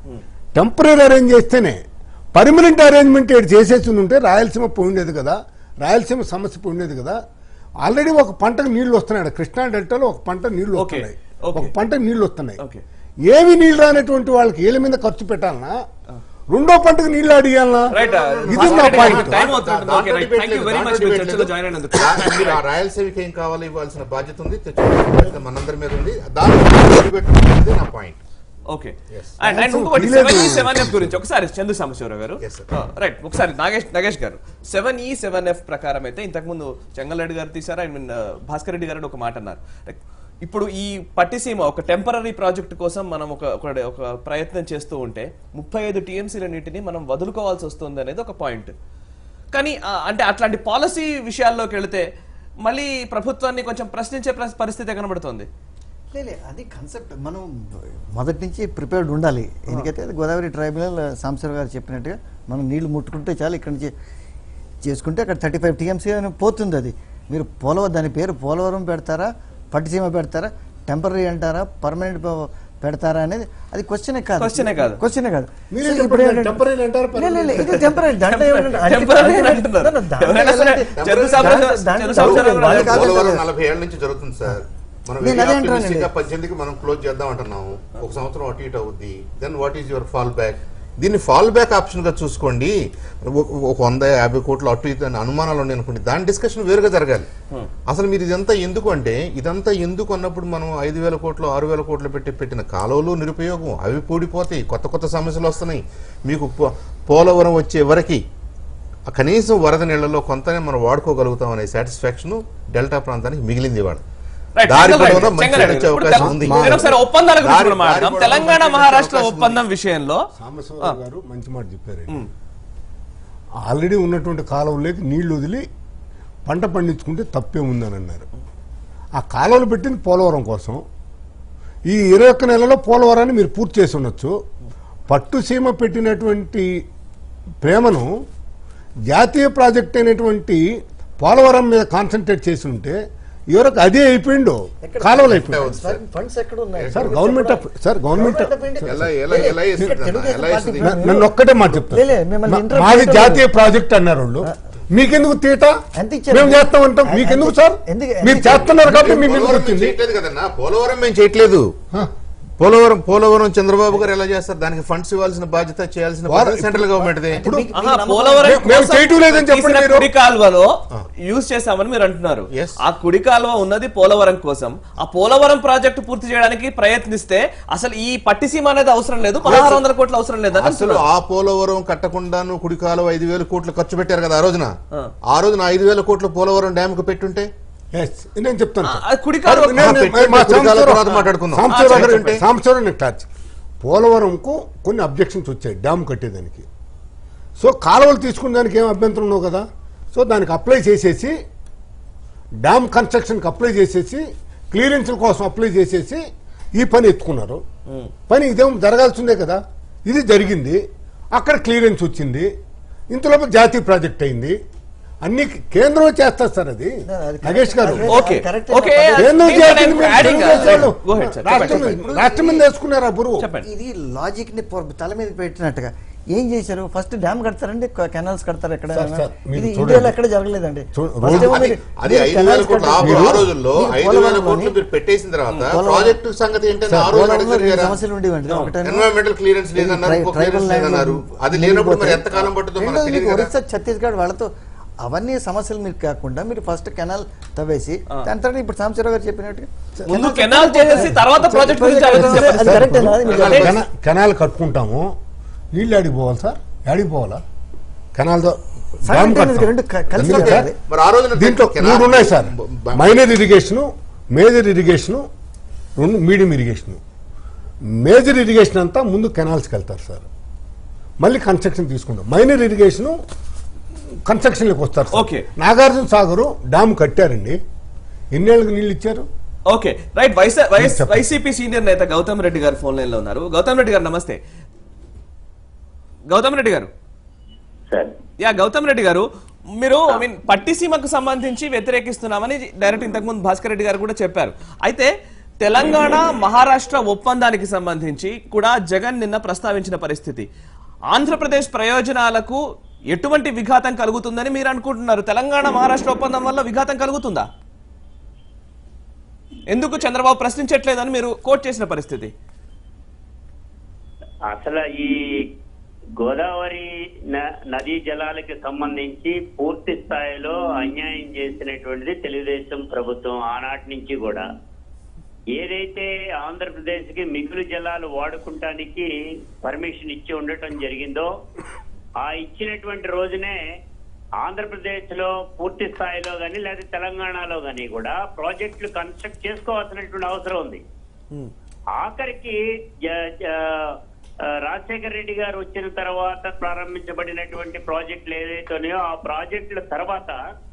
టెంపరీ అరేంజ్ చేస్తేనే పర్మనెంట్ అరేంజ్మెంట్ ఏడు చేసేసి ఉంటే రాయలసీమ పోయిండేది కదా రాయలసీమ సమస్య పోయిండేది కదా ఆల్రెడీ ఒక పంటకు నీళ్లు వస్తున్నాయి కృష్ణా డెల్టాలో ఒక పంట నీళ్లు ఓకే, వస్తున్నాయి ఓకే. ఒక పంట నీళ్లు వస్తున్నాయి ఓకే. ఏవి నీళ్లు రానటువంటి వాళ్ళకి ఏళ్ళ మీద ఖర్చు పెట్టాలనా రెండో పంటకు నీళ్లు అడిగాలనా రైట్ ఇది నా పాయింట్ టైం అవుతుంది okay right thank you very much మీరు చర్చలో జాయిన్ అయినందుకు మీరు ఆ రాయలసీమకి ఏం కావాలో ఇవ్వాల్సిన బాధ్యత ఉంది తెచ్చుకోవాల్సిన బాధ్యత మనందరి మీద ఉంది దాన్ని పెట్టుకునేది నా పాయింట్ ఓకే అండ్ అండ్ ఇంకొకటి సెవెన్ ఈ సెవెన్ ఎఫ్ గురించి ఒకసారి చందు సాంబశివరావు గారు Yes, sir. రైట్ ఒకసారి నాగేష్ నాగేష్ గారు సెవెన్ ఈ సెవెన్ ఎఫ్ ప్రకారం అయితే ఇంతకుముందు చెంగల్రెడ్డి గారు తీశారు ఐ మీన్ భాస్కర్ రెడ్డి గారు ఒక మాట అన్నారు Like, ఇప్పుడు ఈ పట్టిసీమ ఒక టెంపరీ ప్రాజెక్ట్ కోసం మనం ఒక ఒక ఒక ప్రయత్నం చేస్తూ ఉంటే ముప్పై ఐదు టీఎంసీల నీటిని మనం వదులుకోవాల్సి వస్తుంది అనేది ఒక పాయింట్ కానీ ఆ, అంటే అట్లాంటి పాలసీ విషయాల్లోకి వెళితే మళ్ళీ ప్రభుత్వాన్ని కొంచెం ప్రశ్నించే ప్ర- పరిస్థితి కనబడుతోంది లేదు అది కాన్సెప్ట్ మనం మొదటి నుంచి ప్రిపేర్డ్ ఉండాలి ఎందుకంటే అది గోదావరి ట్రైబ్యునల్ సాంబశివరావు గారు చెప్పినట్టుగా మనం నీళ్లు ముట్టుకుంటే చాలు ఇక్కడి నుంచి చేసుకుంటే అక్కడ థర్టీ ఫైవ్ టీఎంసీ అని పోతుంది అది మీరు పోలవరం దాని పేరు పోలవరం పెడతారా పట్టిసీమ పెడతారా టెంపరీ అంటారా పర్మనెంట్ పెడతారా అనేది అది క్వశ్చనే కాదు Question ఏ కాదు. క్వశ్చనే కాదు మీరే So చెప్పండి, ఇప్పుడు ఏంటంటే- temporary అంటారా, లే, లే, లే, ఇది టెంపరీ దాంట్లో ఏమంటే- Temporary అని అంటున్నారు. No, no, దాంట్లో ఎవరైనా సరే ఎలాంటి- చందు సాంబశివరావు- దాంట్లో- చందు దాంట్లో సాంబశివరావు గారు వాళ్ళు కాదు పోలవరం కదా. నలభై ఏళ్ల నుంచి జరుగుతుంది సార్ మనం నేను అదే అంటున్నానండి. optimistic గా పద్దెనిమిదికి మనం క్లోజ్ చేద్దాం అంటున్నాము ఒక సంవత్సరం అటు ఇటు అవుద్ది then what is your fall back దీన్ని ఫాల్ బ్యాక్ ఆప్షన్ గా చూసుకోండి ఒక- ఒక వంద యాభై కోట్లు అటు ఇటు అని అనుమానాలు ఉన్నాయి అనుకోండి దాని డిస్కషన్ వేరుగా జరగాలి అసలు మీరు ఇదంతా ఎందుకు అంటే ఇదంతా ఎందుకు అన్నప్పుడు మనం ఐదు వేల కోట్లు ఆరు వేల కోట్లు పెట్టి పెట్టిన కాలువలు నిరుపయోగం అవి పూడిపోతాయి కొత్త కొత్త సమస్యలు వస్తున్నాయి మీకు పో- పోలవరం వచ్చే వరకు ఆ కనీసం వరద నీళ్లలో కొంతనే మనం వాడుకోగలుగుతాం అనే సాటిస్ఫాక్షన్ డెల్టా ప్రాంతానికి మిగిలింది ఇవాళ Right, దారి చెంగల్ పొడవునా రైట్, మంచి చెంగల్ రైట్. నడిచే ఇప్పుడు అవకాశం తెల- ఉంది నేను ఒకసారి ఒప్పందాల గురించి దారి- కూడా మాట్లాడదాం దారి తెలంగాణ పొడవునా మంచి మహారాష్ట్ర అవకాశం ఉంది. ఒప్పందం విషయంలో సాంబశివరావు గారు మంచి మాట చెప్పారు ఆల్రెడీ ఉన్నటువంటి కాలువలోకి నీళ్లు వదిలి పంట పండించుకుంటే తప్పే ఉందని అన్నారు ఆ కాలువలు పెట్టింది పోలవరం కోసం ఈ ఇరవై ఒక్క నెలలో పోలవరాన్ని మీరు పూర్తి చేసి ఉండొచ్చు పట్టుసీమ పెట్టినటువంటి ప్రేమను జాతీయ ప్రాజెక్ట్ అయినటువంటి పోలవరం మీద కాన్సన్ట్రేట్ చేసి ఉంటే ఎవరికి అదే అయిపోయిండు కాలువలు అయిపోయింది ఫండ్స్ ఎక్కడ ఉన్నాయి sir government of sir government of ఎలా ఎలా ఎలా ఇస్తుంది అన్న? ఎలా ఇస్తుంది న- నన్ను ఒక్కటే మాట చెప్తాను లే, లే, మిమ్మల్ని మా- interrupt మాది చేయడం జాతీయ ప్రాజెక్ట్ అన్నారు వాళ్ళు మీకెందుకు తీట ఎంత ఇచ్చారు? మేము చేస్తామంటాం ఎంత- మీకెందుకు ఎంత- సార్ ఎందుకు- మీరు ఎందుకు- చేస్తున్నారు కాబట్టి మీ మీదకి పోలవరం మేము వచ్చింది చేయట్లేదు కదన్నా పోలవరం మేము చేయట్లేదు పోలవరం పోలవరం చంద్రబాబు గారు ఎలా చేస్తారు దానికి ఫండ్స్ ఇవ్వాల్సిన బాధ్యత చేయాల్సిన వారు- బాధ్యత సెంట్రల్ గవర్నమెంట్ ఇప్పుడు మీకు- ఆహా, మీకు నమ్మకం పోలవరం మేము- మేము కోసం చేయటం లేదని చెప్పండి తీసిన మీరు. కుడి కాలువలో యూజ్ చేశామని మీరు అంటున్నారు Yes. ఆ కుడి కాలువ ఉన్నది పోలవరం కోసం ఆ పోలవరం ప్రాజెక్టు పూర్తి చేయడానికి ప్రయత్నిస్తే అసలు ఈ పట్టిసీమ అనేది అవసరం లేదు పదహారు వందల కోట్లు అవసరం లేదని అసలు అంటున్నారు. ఆ పోలవరం కట్టకుండాను కుడికాలు ఐదు వేల కోట్లు ఖర్చు పెట్టారు కదా ఆ రోజున ఆ. ఆ రోజున ఐదు వేల కోట్లు పోలవరం డ్యామ్ కు పెట్టుంటే Yes, నేను చెప్తాను ఆ, సార్. ఆ కుడి కాలువ నేను- నేను- పెట్టండి, మా కుడి కాలువ సాంబశివరావు- తర్వాత మాట్లాడుకుందాం. సాంబశివరావు ఆ, గారు చెప్పండి. సాంబశివరావు నాకు టచ్ పోలవరంకు కొన్ని అబ్జెక్షన్స్ వచ్చాయి డ్యామ్ కట్టేదానికి సో కాలువలు తీసుకునే దానికి ఏం అభ్యంతరం ఉండవు కదా సో దానికి అప్లై చేసేసి డ్యామ్ కన్స్ట్రక్షన్కి అప్లై చేసేసి క్లియరెన్స్ల కోసం అప్లై చేసేసి ఈ పని ఎత్తుకున్నారు పని ఇదేం జరగాల్సిందే కదా ఇది జరిగింది అక్కడ క్లియరెన్స్ వచ్చింది ఇంతలోపు జాతీయ ప్రాజెక్ట్ అయింది అన్ని కేంద్రం చేస్తారు సార్ అది అది నగేష్ గారు అది ఓకే కరెక్టే. ఓకే కేంద్రం దీంట్లో చేస్తుంది నేను మీరు adding, తెలుగుదేశం right. వాళ్ళు. Go ahead, sir. రాష్ట్రం చెప్పండి, మీద- రాష్ట్రం మీద వేసుకున్నారు ఆ బరువు చెప్పండి ఇది లాజిక్ ని పొర- తల మీద పెట్టినట్టుగా ఏం చేశారు ఫస్ట్ డ్యామ్ కడతారండి కెనాల్స్ కడతారు ఎక్కడ సార్, సార్, మీరు ఇది చూడండి. ఇండియాలో ఎక్కడ జరగలేదండి చూ- First రోడ్డు- ఏమో అది మీరు- అది మీరు ఐదు canals వేల కోట్లు ఆ కట్టారు. ఆ రోజుల్లో మీకు ఐదు వేల పోలవరంలోని- కోట్లు మీరు పెట్టేసిన తర్వాత పోలవరం- ప్రాజెక్టు సంగతి ఏంటంటే ఆ రోజు పోలవరంలో అడగరు రెండు కదా. సమస్యలు ఉండేవండి ఒకటేమో ఎన్విరాన్మెంటల్ క్లియరెన్స్ లేదన్నారు ట్రై- ఇంకో ట్రైబల్ క్లియరెన్స్ ల్యాండ్ లేదన్నారు అది నీళ్ళు లేనప్పుడు మరి పోతాయి. ఎంత కాలం పట్టుదో మనకు రెండోది తెలియదు మీకు కదా ఒరిస్సా ఛత్తీస్గఢ్ వాళ్ళతో అవన్నీ సమస్యలు మీరు కాకుండా మీరు ఫస్ట్ కెనాల్ తవ్వేసి దాని తర్వాత ఇప్పుడు సాంబశివరావు గారు చెప్పినట్టుగా ముందు కెనాల్ చేసేసి తర్వాత ప్రాజెక్ట్ గురించి ఆలోచించే అది పరిస్థితి. కరెక్టేనా అది మీరు కెనాల్ చెప్పండి. కెనా- కెనాల్ కట్టుకుంటాము నీళ్ళు ఆడికి పోవాలి సార్ ఆడికి పోవాలా కెనాల్ దో- డ్యామ్ Simultaneous కడతాం. రెండు క- కలిసి అందుకే కట్టాలి. సార్, మరి ఆ రోజున దీంట్లో కెనాల్ మూడు ఉన్నాయి సార్ బ- బ- మైనర్ ఇరిగేషన్ మేజర్ ఇరిగేషన్ రెండు మీడియం ఇరిగేషన్ మేజర్ ఇరిగేషన్ అంతా ముందు కెనాల్స్కి వెళ్తారు సార్ మళ్ళీ కన్స్ట్రక్షన్ తీసుకుంటాం మైనర్ ఇరిగేషన్ కన్స్ట్రక్షన్లోకి వస్తారు sir. Okay. Nagarjuna Sagar dam కట్టారండి ఎన్నేళ్ళకి నీళ్ళు ఇచ్చారు ఓకే రైట్ వైసీ- వైస్- చెప్పండి. వైసీపీ సీనియర్ నేత గౌతమ్ రెడ్డి గారు ఫోన్ లైన్ లో ఉన్నారు గౌతమ్ రెడ్డి గారు నమస్తే గౌతమ్ రెడ్డి గారు సార్ యా గౌతమ్ రెడ్డి గారు మీరు ఐ మీన్ పట్టిసీమకు సంబంధించి వ్యతిరేకిస్తున్నామని డైరెక్ట్ ఇంతకుముందు భాస్కర్ రెడ్డి గారు కూడా చెప్పారు అయితే తెలంగాణ మహారాష్ట్ర ఒప్పందానికి సంబంధించి కూడా జగన్ నిన్న ప్రస్తావించిన పరిస్థితి ఆంధ్రప్రదేశ్ ప్రయోజనాలకు ఎటువంటి విఘాతం కలుగుతుందని మీరు అనుకుంటున్నారు తెలంగాణ మహారాష్ట్ర ఒప్పందం వల్ల విఘాతం కలుగుతుందా ఎందుకు చంద్రబాబు ప్రశ్నించట్లేదని మీరు కోట్ చేసిన పరిస్థితి అసలు ఈ గోదావరి న- నదీ జలాలకి సంబంధించి పూర్తి స్థాయిలో అన్యాయం చేసినటువంటిది తెలుగుదేశం ప్రభుత్వం ఆనాటి నుంచి కూడా ఏదైతే ఆంధ్రప్రదేశ్ కి మిగులు జలాలు వాడుకుంటానికి పర్మిషన్ ఇచ్చి ఉండటం జరిగిందో ఆ ఇచ్చినటువంటి రోజునే ఆంధ్రప్రదేశ్ లో పూర్తి స్థాయిలో గాని లేదా తెలంగాణలో గాని కూడా ప్రాజెక్టులు కన్స్ట్రక్ట్ చేసుకోవాల్సినటువంటి అవసరం ఉంది ఆఖరికి జ- జ- ఆ, రాజశేఖర రెడ్డి గారు వచ్చిన తర్వాత ప్రారంభించబడినటువంటి ప్రాజెక్టులు ఏదైతే ఉన్నాయో ఆ ప్రాజెక్టుల తర్వాత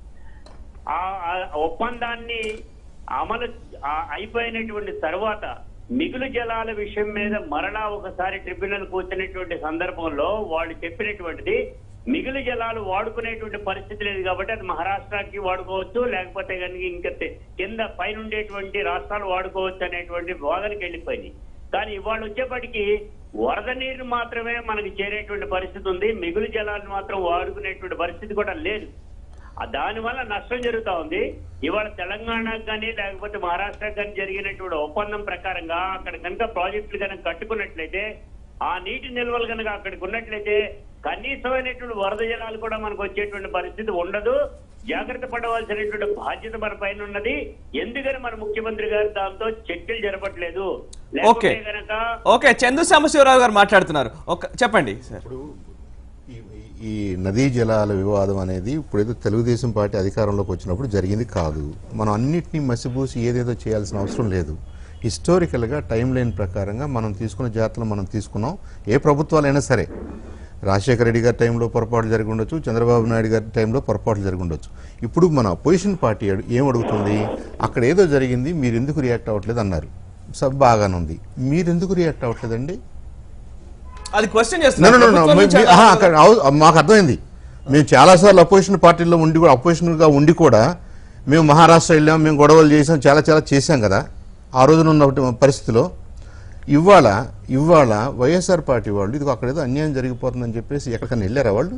ఆ ఆ ఒప్పందాన్ని అమలు ఆ అయిపోయినటువంటి తర్వాత మిగులు జలాల విషయం మీద మరలా ఒకసారి ట్రిబ్యునల్ కూర్చున్నటువంటి సందర్భంలో వాళ్ళు చెప్పినటువంటిది మిగులు జలాలు వాడుకునేటువంటి పరిస్థితి లేదు కాబట్టి అది మహారాష్ట్రకి వాడుకోవచ్చు లేకపోతే కనుక ఇంకా తె- కింద పైన ఉండేటువంటి రాష్ట్రాలు వాడుకోవచ్చు అనేటువంటి వాదనకి వెళ్ళిపోయింది కానీ ఇవాళ వచ్చేప్పటికి వరద నీరు మాత్రమే మనకి చేరేటువంటి పరిస్థితి ఉంది మిగులు జలాలు మాత్రం వాడుకునేటువంటి పరిస్థితి కూడా లేదు ఆ దానివల్ల నష్టం జరుగుతా ఉంది ఇవాళ తెలంగాణకు కానీ లేకపోతే మహారాష్ట్రకు కానీ జరిగినటువంటి ఒప్పందం ప్రకారంగా అక్కడ కనుక ప్రాజెక్టులు కనుక కట్టుకున్నట్లయితే ఆ నీటి నిల్వలు కనుక అక్కడికి ఉన్నట్లయితే కనీసమైనటువంటి వరద జలాలు కూడా మనకు వచ్చేటువంటి పరిస్థితి ఉండదు జాగ్రత్త పడవలసినటువంటి బాధ్యత మన పైన ఉన్నది ఎందుకని మన ముఖ్యమంత్రి గారు దాంతో చర్చలు జరపట్లేదు ఓకే లేకపోతే గనక ఓకే చందు సాంబశివరావు గారు మాట్లాడుతున్నారు ఒక చెప్పండి సార్ ఈ- ఈ నదీ జలాల వివాదం అనేది ఇప్పుడు ఏదో తెలుగుదేశం పార్టీ అధికారంలోకి వచ్చినప్పుడు జరిగింది కాదు మనం అన్నిటినీ మసిపూసి ఏదేదో చేయాల్సిన అవసరం లేదు హిస్టారికల్గా టైం లైన్ ప్రకారంగా మనం తీసుకున్న జాతరలు మనం తీసుకున్నాం ఏ ప్రభుత్వాలైనా సరే రాజశేఖర రెడ్డి గారి టైంలో పొరపాటు జరిగి ఉండొచ్చు చంద్రబాబు నాయుడు గారి టైంలో పొరపాటు జరిగి ఉండొచ్చు ఇప్పుడు మన పొజిషన్ పార్టీ అడు- ఏం అడుగుతుంది అక్కడ ఏదో జరిగింది మీరు ఎందుకు రియాక్ట్ అవ్వట్లేదు అన్నారు సబ్ బాగానే ఉంది మీరు ఎందుకు రియాక్ట్ అవ్వట్లేదండి అది క్వశ్చన్ No, no, చేస్తున్నారు no, no. ప్రభుత్వం మీ- నుంచి మీ- ఆహా, అక్కడ అవు- మాకు అర్థమైంది మేము చాలాసార్లు అపోజిషన్ పార్టీలో ఉండి కూడా అపోజిషన్గా ఉండి కూడా మేము మహారాష్ట్ర వెళ్ళాం మేము గొడవలు చేసాం చాలా చాలా చేశాం కదా ఆ రోజున ఉన్న పరిస్థితిలో ఇవాళ ఇవాళ వైఎస్ఆర్ పార్టీ వాళ్ళు ఇది అక్కడ ఏదో అన్యాయం జరిగిపోతుందని చెప్పేసి ఎక్కడికైనా వెళ్ళారా వాళ్ళు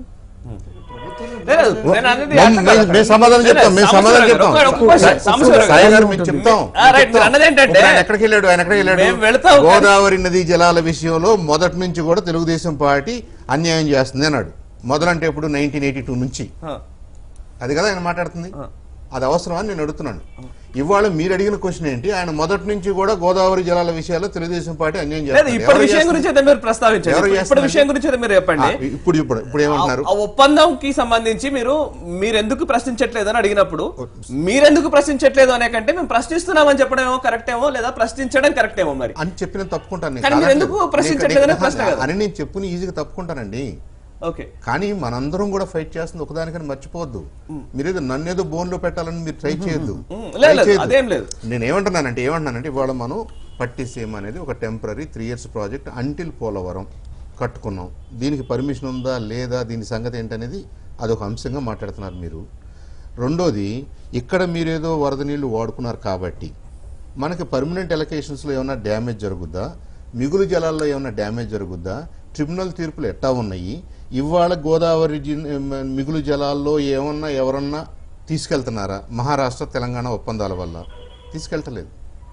లేదు, నేను అనేది మేము- అట్లా మేము- కాదు. మేము సమాధానం చెప్తాం మేము లేదు, సమాధానం సాంబశివరావు చెప్తాం గారు, ఒక్క question, సాంబశివరావు సాయి గారు. గారు మీకు చెప్తాం ఆ, రైట్, మీరు అన్నది ఏంటంటే, ఇప్పుడు ఆయన ఎక్కడికి వెళ్ళాడు ఆయన ఎక్కడికి వెళ్ళాడు మేము వెళతాం కానీ- గోదావరి నదీ జలాల విషయంలో మొదటి నుంచి కూడా తెలుగుదేశం పార్టీ అన్యాయం చేస్తుంది అన్నాడు మొదలంటే ఇప్పుడు నైన్టీన్ ఎయిటీ టూ నుంచి ఆ, అది కదా ఆయన మాట్లాడుతుంది ఆ. అది అవసరమా అని నేను అడుగుతున్నాను ఇవాళ మీరు అడిగిన క్వశ్చన్ ఏంటి ఆయన మొదటి నుంచి కూడా గోదావరి జలాల విషయాల్లో తెలుగుదేశం పార్టీ అన్యాయం లేదు చేస్తుంది. ఇప్పటి ఎవరు విషయం చేస్తున్నారు? గురించి అయితే మీరు ప్రస్తావించండి ఎవరు ఇప్పుడు చేస్తున్నారు? విషయం గురించి అయితే మీరు ఆ, చెప్పండి ఇప్పుడు ఇప్పుడు ఇప్పుడు ఏమంటున్నారు ఆ ఒప్పందంకి సంబంధించి మీరు మీరెందుకు ప్రశ్నించట్లేదు అని అడిగినప్పుడు మీరెందుకు ప్రశ్నించట్లేదు అనే కంటే మేము ప్రశ్నిస్తున్నామని చెప్పడం ఏమో కరెక్ట్ ఏమో లేదా ప్రశ్నించడం కరెక్ట్ ఏమో మరి అని చెప్పిన తప్పుకుంటాను నేను కానీ మీరు కాదనలేదు. ఎందుకు ప్రశ్నించట్లేదనే నేను- ప్రశ్న కదా. అని నేను చెప్పుని ఈజీగా తప్పుకుంటానండి ఓకే కానీ మనందరం కూడా ఫైట్ చేస్తుంది ఒకదానికని మర్చిపోవద్దు మీరేదో నన్నేదో బోన్లో పెట్టాలని మీరు ట్రై చేయొద్దు మ్మ్. Try లేదు, లేదు, చేయొద్దు. అదేం లేదు. నేను ఏమంటున్నానంటే ఏమంటున్నానంటే ఇవాళ మనం పట్టిసీమ అనేది ఒక temporary three years project until Polavaram కట్టుకున్నాం దీనికి పర్మిషన్ ఉందా లేదా దీని సంగతి ఏంటనేది అదొక అంశంగా మాట్లాడుతున్నారు మీరు రెండోది ఇక్కడ మీరేదో వరద నీళ్లు వాడుకున్నారు కాబట్టి మనకి పర్మనెంట్ ఎలకేషన్స్లో ఏమైనా డ్యామేజ్ జరుగుద్దా మిగులు జలాల్లో ఏమైనా డ్యామేజ్ జరుగుద్దా ట్రిబ్యునల్ తీర్పులు ఎట్టా ఉన్నాయి ఇవాళ గోదావరి జిన్- మిగులు జలాల్లో ఏమన్నా ఎవరన్నా తీసుకెళ్తున్నారా మహారాష్ట్ర తెలంగాణ ఒప్పందాల వల్ల తీసుకెళ్తలేదు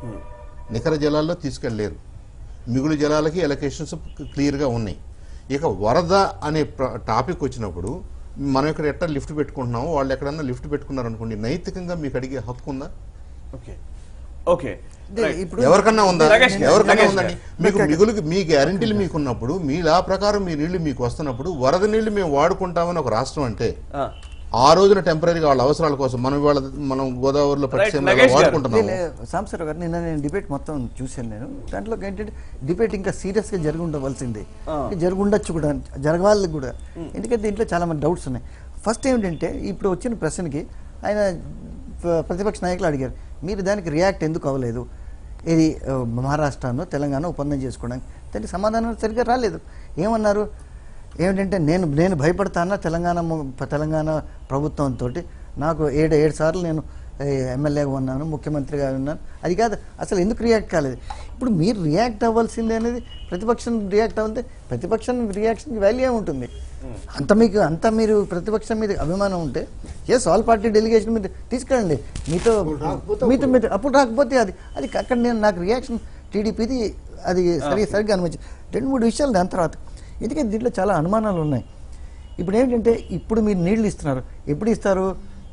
నికర జలాల్లో తీసుకెళ్ళలేరు మిగులు జలాలకి ఎలకేషన్స్ క్లియర్గా ఉన్నాయి ఇక వరద అనే ప్ర- టాపిక్ వచ్చినప్పుడు మనం ఇక్కడ ఎట్లా లిఫ్ట్ పెట్టుకుంటున్నామో వాళ్ళు ఎక్కడన్నా లిఫ్ట్ పెట్టుకున్నారు అనుకోండి నైతికంగా మీకు అడిగే హక్కు ఉందా ఓకే ఓకే ఇదే ఇప్పుడు ఎవరికన్నా ఉందా నగేష్ గారు, ఎవరికన్నా నగేష్ ఉందండి మీకు మిగులు మీ గ్యారంటీలు మీకు ఉన్నప్పుడు మీ లా ప్రకారం మీ నీళ్లు మీకు వస్తున్నప్పుడు వరద నీళ్లు మేము వాడుకుంటామని ఒక రాష్ట్రం అంటే ఆ, ఆ రోజున టెంపరీగా వాళ్ళ అవసరాల కోసం మనం ఇవాళ మనం గోదావరిలో పట్టిసీమలో నగేష్ గారు. వాడుకుంటున్నాము సాంసరావు గారు నిన్న నేను డిబేట్ మొత్తం చూశాను నేను దాంట్లో ఏంటంటే డిబేట్ ఇంకా సీరియస్గా జరిగి ఉండవలసిందే జరిగి ఉండొచ్చు కూడా జరగాలి కూడా ఎందుకంటే దీంట్లో చాలా మంది డౌట్స్ ఉన్నాయి ఫస్ట్ ఏమిటంటే ఇప్పుడు వచ్చిన ప్రశ్నకి ఆయన ప- ప్రతిపక్ష నాయకులు అడిగారు మీరు దానికి రియాక్ట్ ఎందుకు అవ్వలేదు ఇది ఆ, మహారాష్ట్రను తెలంగాణ ఒప్పందం చేసుకోవడానికి దానికి సమాధానం సరిగ్గా రాలేదు ఏమన్నారు ఏమిటంటే నేను నేను భయపడతానా తెలంగాణ ము- తెలంగాణ ప్రభుత్వంతో నాకు ఏడు ఏడు సార్లు నేను ఏ, ఎమ్మెల్యేగా ఉన్నాను ముఖ్యమంత్రిగా ఉన్నాను అది కాదు అసలు ఎందుకు రియాక్ట్ కాలేదు ఇప్పుడు మీరు రియాక్ట్ అవ్వాల్సిందే అనేది ప్రతిపక్షం రియాక్ట్ అవ్వతే ప్రతిపక్షం రియాక్షన్కి వాల్యూ ఏముంటుంది అంత మీకు అంత మీరు ప్రతిపక్షం మీద అభిమానం ఉంటే ఎస్ ఆల్ పార్టీ డెలిగేషన్ మీద తీసుకెళ్ళండి మీతో మీతో మీతో అప్పుడు రాకపోతే అది అది అక్కడ నేను నాకు రియాక్షన్ టీడీపీది అది సరి సరిగ్గా అనిపించింది రెండు మూడు విషయాలు దాని తర్వాత ఎందుకంటే దీంట్లో చాలా అనుమానాలు ఉన్నాయి ఇప్పుడు ఏంటంటే ఇప్పుడు మీరు నీళ్లు ఇస్తున్నారు ఎప్పుడు ఇస్తారు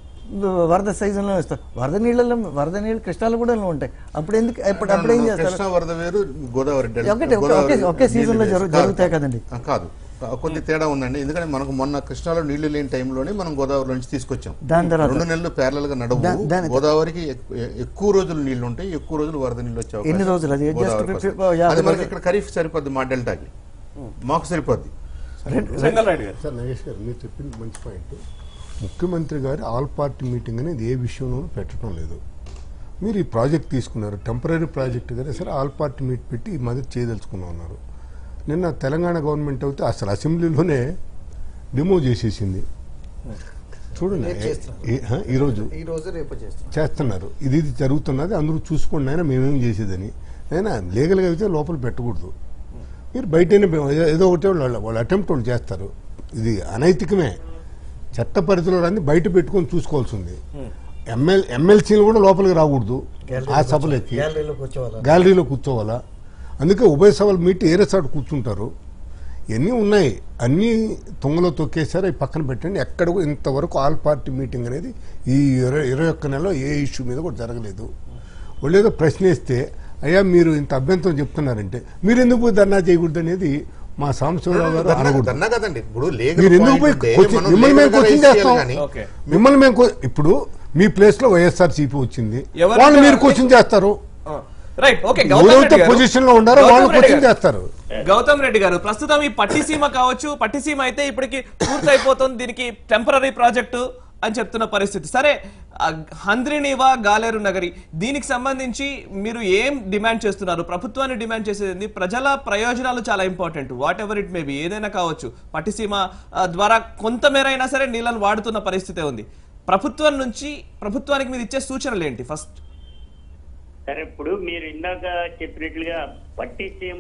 వరద సీజన్లో ఇస్తారు వరద నీళ్ళలో వరద నీళ్ళు కృష్ణాలు కూడా ఉంటాయి అప్పుడు ఎందుకు అప్పుడు అప్పుడు ఏం చేస్తారు కృష్ణా వరద వేరు గోదావరి డెల్టా- ఒకటే, ఒకే- గోదావరి ఒకే- ఒకే సీజన్లో నీళ్ళు జరుగు- వేరు. కాదు. జరుగుతాయి కదండి. ఆ, కాదు కా- కొద్ది తేడా ఉందండి ఎందుకంటే మనకు మొన్న కృష్ణాలో నీళ్లు లేని టైంలోనే మనం గోదావరి నుంచి తీసుకొచ్చాం దాని తర్వాత రెండు నెలలు ప్యారల్ గా నడవు దా- దాని- గోదావరికి ఎక్- ఎ- ఎక్కువ రోజులు నీళ్లు ఉంటాయి ఎక్కువ రోజులు వరద నీళ్ళు వచ్చే అవకాశం ఎన్ని రోజులు? అది just గోదావరికి ఫిఫ్టీ- వస్తాయి. యాభై అది మనకి రోజులు. ఇక్కడ ఖరీఫ్ సరిపోద్ది మా డెల్టాకి మాకు సరిపోద్ది చెంగల్ రెడ్డి గారు సార్ నగేష్ గారు మీరు చెప్పింది మంచి పాయింట్ ముఖ్యమంత్రి గారు ఆల్ పార్టీ మీటింగ్ అనేది ఏ విషయంలోనూ పెట్టడం లేదు మీరు ఈ ప్రాజెక్ట్ తీసుకున్నారు టెంపరీ ప్రాజెక్ట్ కానీ సరే ఆల్ పార్టీ మీట్ పెట్టి ఈ మద్దతు చేయదలుచుకున్నాం అన్నారు నిన్న తెలంగాణ గవర్నమెంట్ అయితే అసలు అసెంబ్లీలోనే డెమో చేసేసింది చూడండి ఏ- ఆ, ఈరోజు ఈ రోజు రేపు చేస్తాం చేస్తున్నారు ఇది ఇది జరుగుతున్నది అందరూ చూసుకోండి అయినా మేమేం చేసేదని అయినా లీగల్గా అయితే లోపల పెట్టకూడదు మీరు బయటనే ఏదో- ఏదో ఒకటి వాళ్ళు వాళ్ళు అటెంప్ట్ వాళ్ళు చేస్తారు ఇది అనైతికమే చట్ట పరిధిలో రాని బయట పెట్టుకొని చూసుకోవాల్సి ఉంది ఎమ్మెల్ ఎమ్మెల్సీలు కూడా లోపలికి రాకూడదు ఆ సభలకి గ్యాలరీలోకి వచ్చేవాళ్ళ గ్యాలరీలో కూర్చోవాలా అందుకే ఉభయ సభలు మీట్ ఏరే చాటు కూర్చుంటారు ఇవన్నీ ఉన్నాయి అన్నీ తొంగలో తొక్కేశారు అవి పక్కన పెట్టండి ఎక్కడ కూడా ఇంతవరకు ఆల్ పార్టీ మీటింగ్ అనేది ఈ ఇరవై ఇరవై ఒక్క నెలలో ఏ ఇష్యూ మీద కూడా జరగలేదు వాళ్ళు ఏదో ప్రశ్న వేస్తే అయ్యా మీరు ఇంత అభ్యంతరం చెప్తున్నారంటే మీరు ఎందుకు పోయి ధర్నా చేయకూడదు అనేది మా సాంబశివరావు గారు ధర్నా- అనకూడదు ధర్నా కదండి ఇప్పుడు legal మీరు ఎందుకు పోయి point ఉంటే కోచింగ్- మనం మిమ్మల్ని మేము legal గా కోచింగ్ raise చేయాలి చేస్తాం కానీ ఓకే మిమ్మల్ని మేము కో- ఇప్పుడు మీ ప్లేస్ లో వైఎస్ఆర్ సిపి వచ్చింది ఎవరు వాళ్ళు మీరు ఎవరు? కోచింగ్ చేస్తారు రైట్ ఓకే గౌతమ్ ఎవరైతే రెడ్డి గారు పొజిషన్ లో ఉండారో గౌతమ్ వాళ్ళు రెడ్డి కోచింగ్ గారు. చేస్తారు గౌతమ్ రెడ్డి గారు ప్రస్తుతం ఈ పట్టిసీమ కావచ్చు పట్టిసీమ అయితే ఇప్పటికి పూర్తయిపోతుంది దీనికి టెంపరీ ప్రాజెక్టు అని చెప్తున్న పరిస్థితి సరే ఆ, హంద్రినీవా గాలేరు నగరి దీనికి సంబంధించి మీరు ఏం డిమాండ్ చేస్తున్నారు ప్రభుత్వాన్ని డిమాండ్ చేసేది ప్రజల ప్రయోజనాలు చాలా important whatever it maybe ఏదైనా కావచ్చు పట్టిసీమ ఆ, ద్వారా కొంతమేర అయినా సరే నీళ్ళని వాడుతున్న పరిస్థితే ఉంది ప్రభుత్వం నుంచి ప్రభుత్వానికి మీరు ఇచ్చే సూచనలు ఏంటి ఫస్ట్ సరే ఇప్పుడు మీరు ఇందాక చెప్పినట్లుగా పట్టిసీమ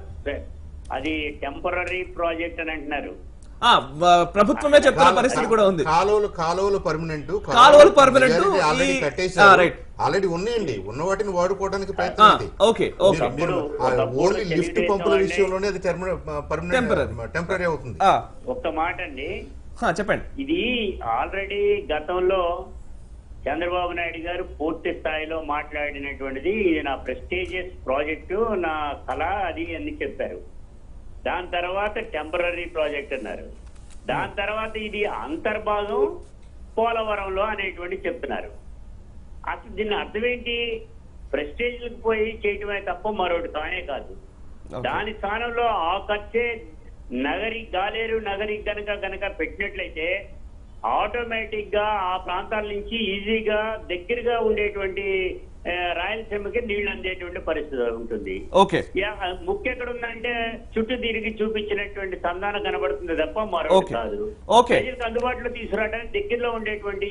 అది టెంపరీ ప్రాజెక్ట్ అని అంటున్నారు ఆ, వ- ప్రభుత్వమే చెప్తున్న పరిస్థితి కూడా ఉంది కాలువలు కాలువలు పర్మనెంట్ కాలువలు permanent, ఆల్రెడీ ఈ- ఆ, కట్టేశారు right. ఆల్రెడీ ఉన్నాయండి ఉన్న వాటిని వాడుకోవడానికి ఆ, ప్రయత్నం ఓకే ఓకే ఒకప్పుడు- ఒకప్పుడు ఓన్లీ లిఫ్ట్ తెలుగుదేశం పంపుల వాళ్ళే- విషయంలోనే అది Temporary. పర్మనెంట్ టెంపరీ అవుతుంది ఆ, ఒక్క మాట అండి ఆ, చెప్పండి ఇది ఆల్రెడీ గతంలో చంద్రబాబు నాయుడు గారు పూర్తి స్థాయిలో మాట్లాడినటువంటిది ఇది నా ప్రెస్టీజియస్ ప్రాజెక్టు నా కళ అది అని చెప్పారు దాని తర్వాత టెంపరీ ప్రాజెక్ట్ అన్నారు దాని తర్వాత ఇది అంతర్భాగం పోలవరంలో అనేటువంటి చెప్తున్నారు అసలు దీని అర్థం ఏంటి ప్రెస్టేజ్లకు పోయి చేయటమే తప్ప మరొకటి కానే కాదు దాని స్థానంలో ఆ ఖర్చే నగరి గాలేరు నగరి కనుక కనుక పెట్టినట్లయితే ఆటోమేటిక్ గా ఆ ప్రాంతాల నుంచి ఈజీగా దగ్గరగా ఉండేటువంటి ఆ, రాయలసీమకి నీళ్లు అందేటువంటి పరిస్థితి ఉంటుంది ఓకే యా- ముఖ్య ఎక్కడ ఉందంటే చుట్టూ తిరిగి చూపించినటువంటి సంధానం కనబడుతుంది తప్ప మరొకటి ఓకే. కాదు ఓకే. ప్రజలకు అందుబాటులో తీసుకురావడానికి దగ్గరలో ఉండేటువంటి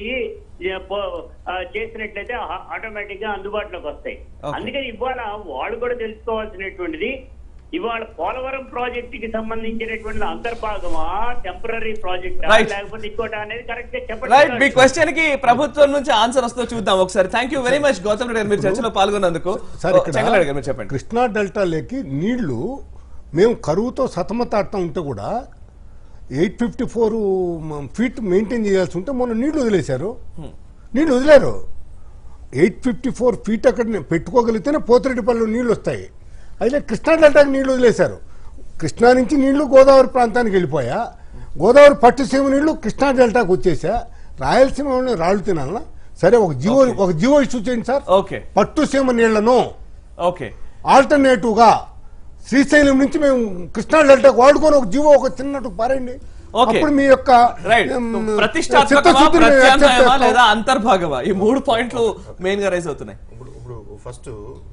చేసినట్లయితే ఆటోమేటిక్ గా అందుబాటులోకి వస్తాయి ఓకే. అందుకని ఇవాళ వాళ్ళు కూడా తెలుసుకోవాల్సినటువంటిది ఇవాళ పోలవరం ప్రాజెక్ట్ కి సంబంధించినటువంటి అంతర్భాగమా టెంపరీ ప్రాజెక్ట్ Right. లేకపోతే ఇంకోటి అనేది కరెక్ట్ గా రైట్ మీ చెప్పండి క్వశ్చన్ కి ప్రభుత్వం నుంచి ఆన్సర్ వస్తుందో చూద్దాం ఒకసారి thank you very much Gautam Reddy garu మీరు చర్చలో పాల్గొన్నందుకు సార్ ఇక్కడ చెంగలరెడ్డి గారు మీరు చెప్పండి కృష్ణా డెల్టా లేకి నీళ్లు మేము కరువుతో సతమతాడుతూ ఉంటే కూడా eight fifty four feet maintain చేయాల్సి ఉంటే మొన్న నీళ్లు వదిలేశారు నీళ్లు వదిలేరు ఎయిట్ ఫిఫ్టీ ఫోర్ ఫీట్ అక్కడ పెట్టుకోగలిగితేనే పోతిరెడ్డిపల్లిలో నీళ్లు వస్తాయి అయితే కృష్ణా డెల్టాకి నీళ్లు వదిలేశారు కృష్ణా నుంచి నీళ్లు గోదావరి ప్రాంతానికి వెళ్ళిపోయా గోదావరి పట్టుసీమ నీళ్లు కృష్ణా డెల్టాకు వచ్చేసా రాయలసీమ వాళ్ళని రాళ్ళు తినాలనా సరే ఒక జీవో ఒక జీవో ఇష్యూ చేయండి సార్ ఓకే పట్టుసీమ నీళ్లను ఓకే ఆల్టర్నేటివ్ గా శ్రీశైలం నుంచి మేము కృష్ణా డెల్టాకు వాడుకొని ఒక జీవో ఒక చిన్నట్టు పారండి ఓకే. అప్పుడు మీ యొక్క రైట్ ఉమ్, ప్రతిష్టాత్మకమా చిత్తశుద్ధిని మేము accept ప్రత్యామ్నాయమా చేస్తాం. లేదా అంతర్భాగమా ఈ మూడు పాయింట్లు మెయిన్ గా రైజ్ అవుతున్నాయి ఇప్పుడు ఇప్పుడు ఫస్ట్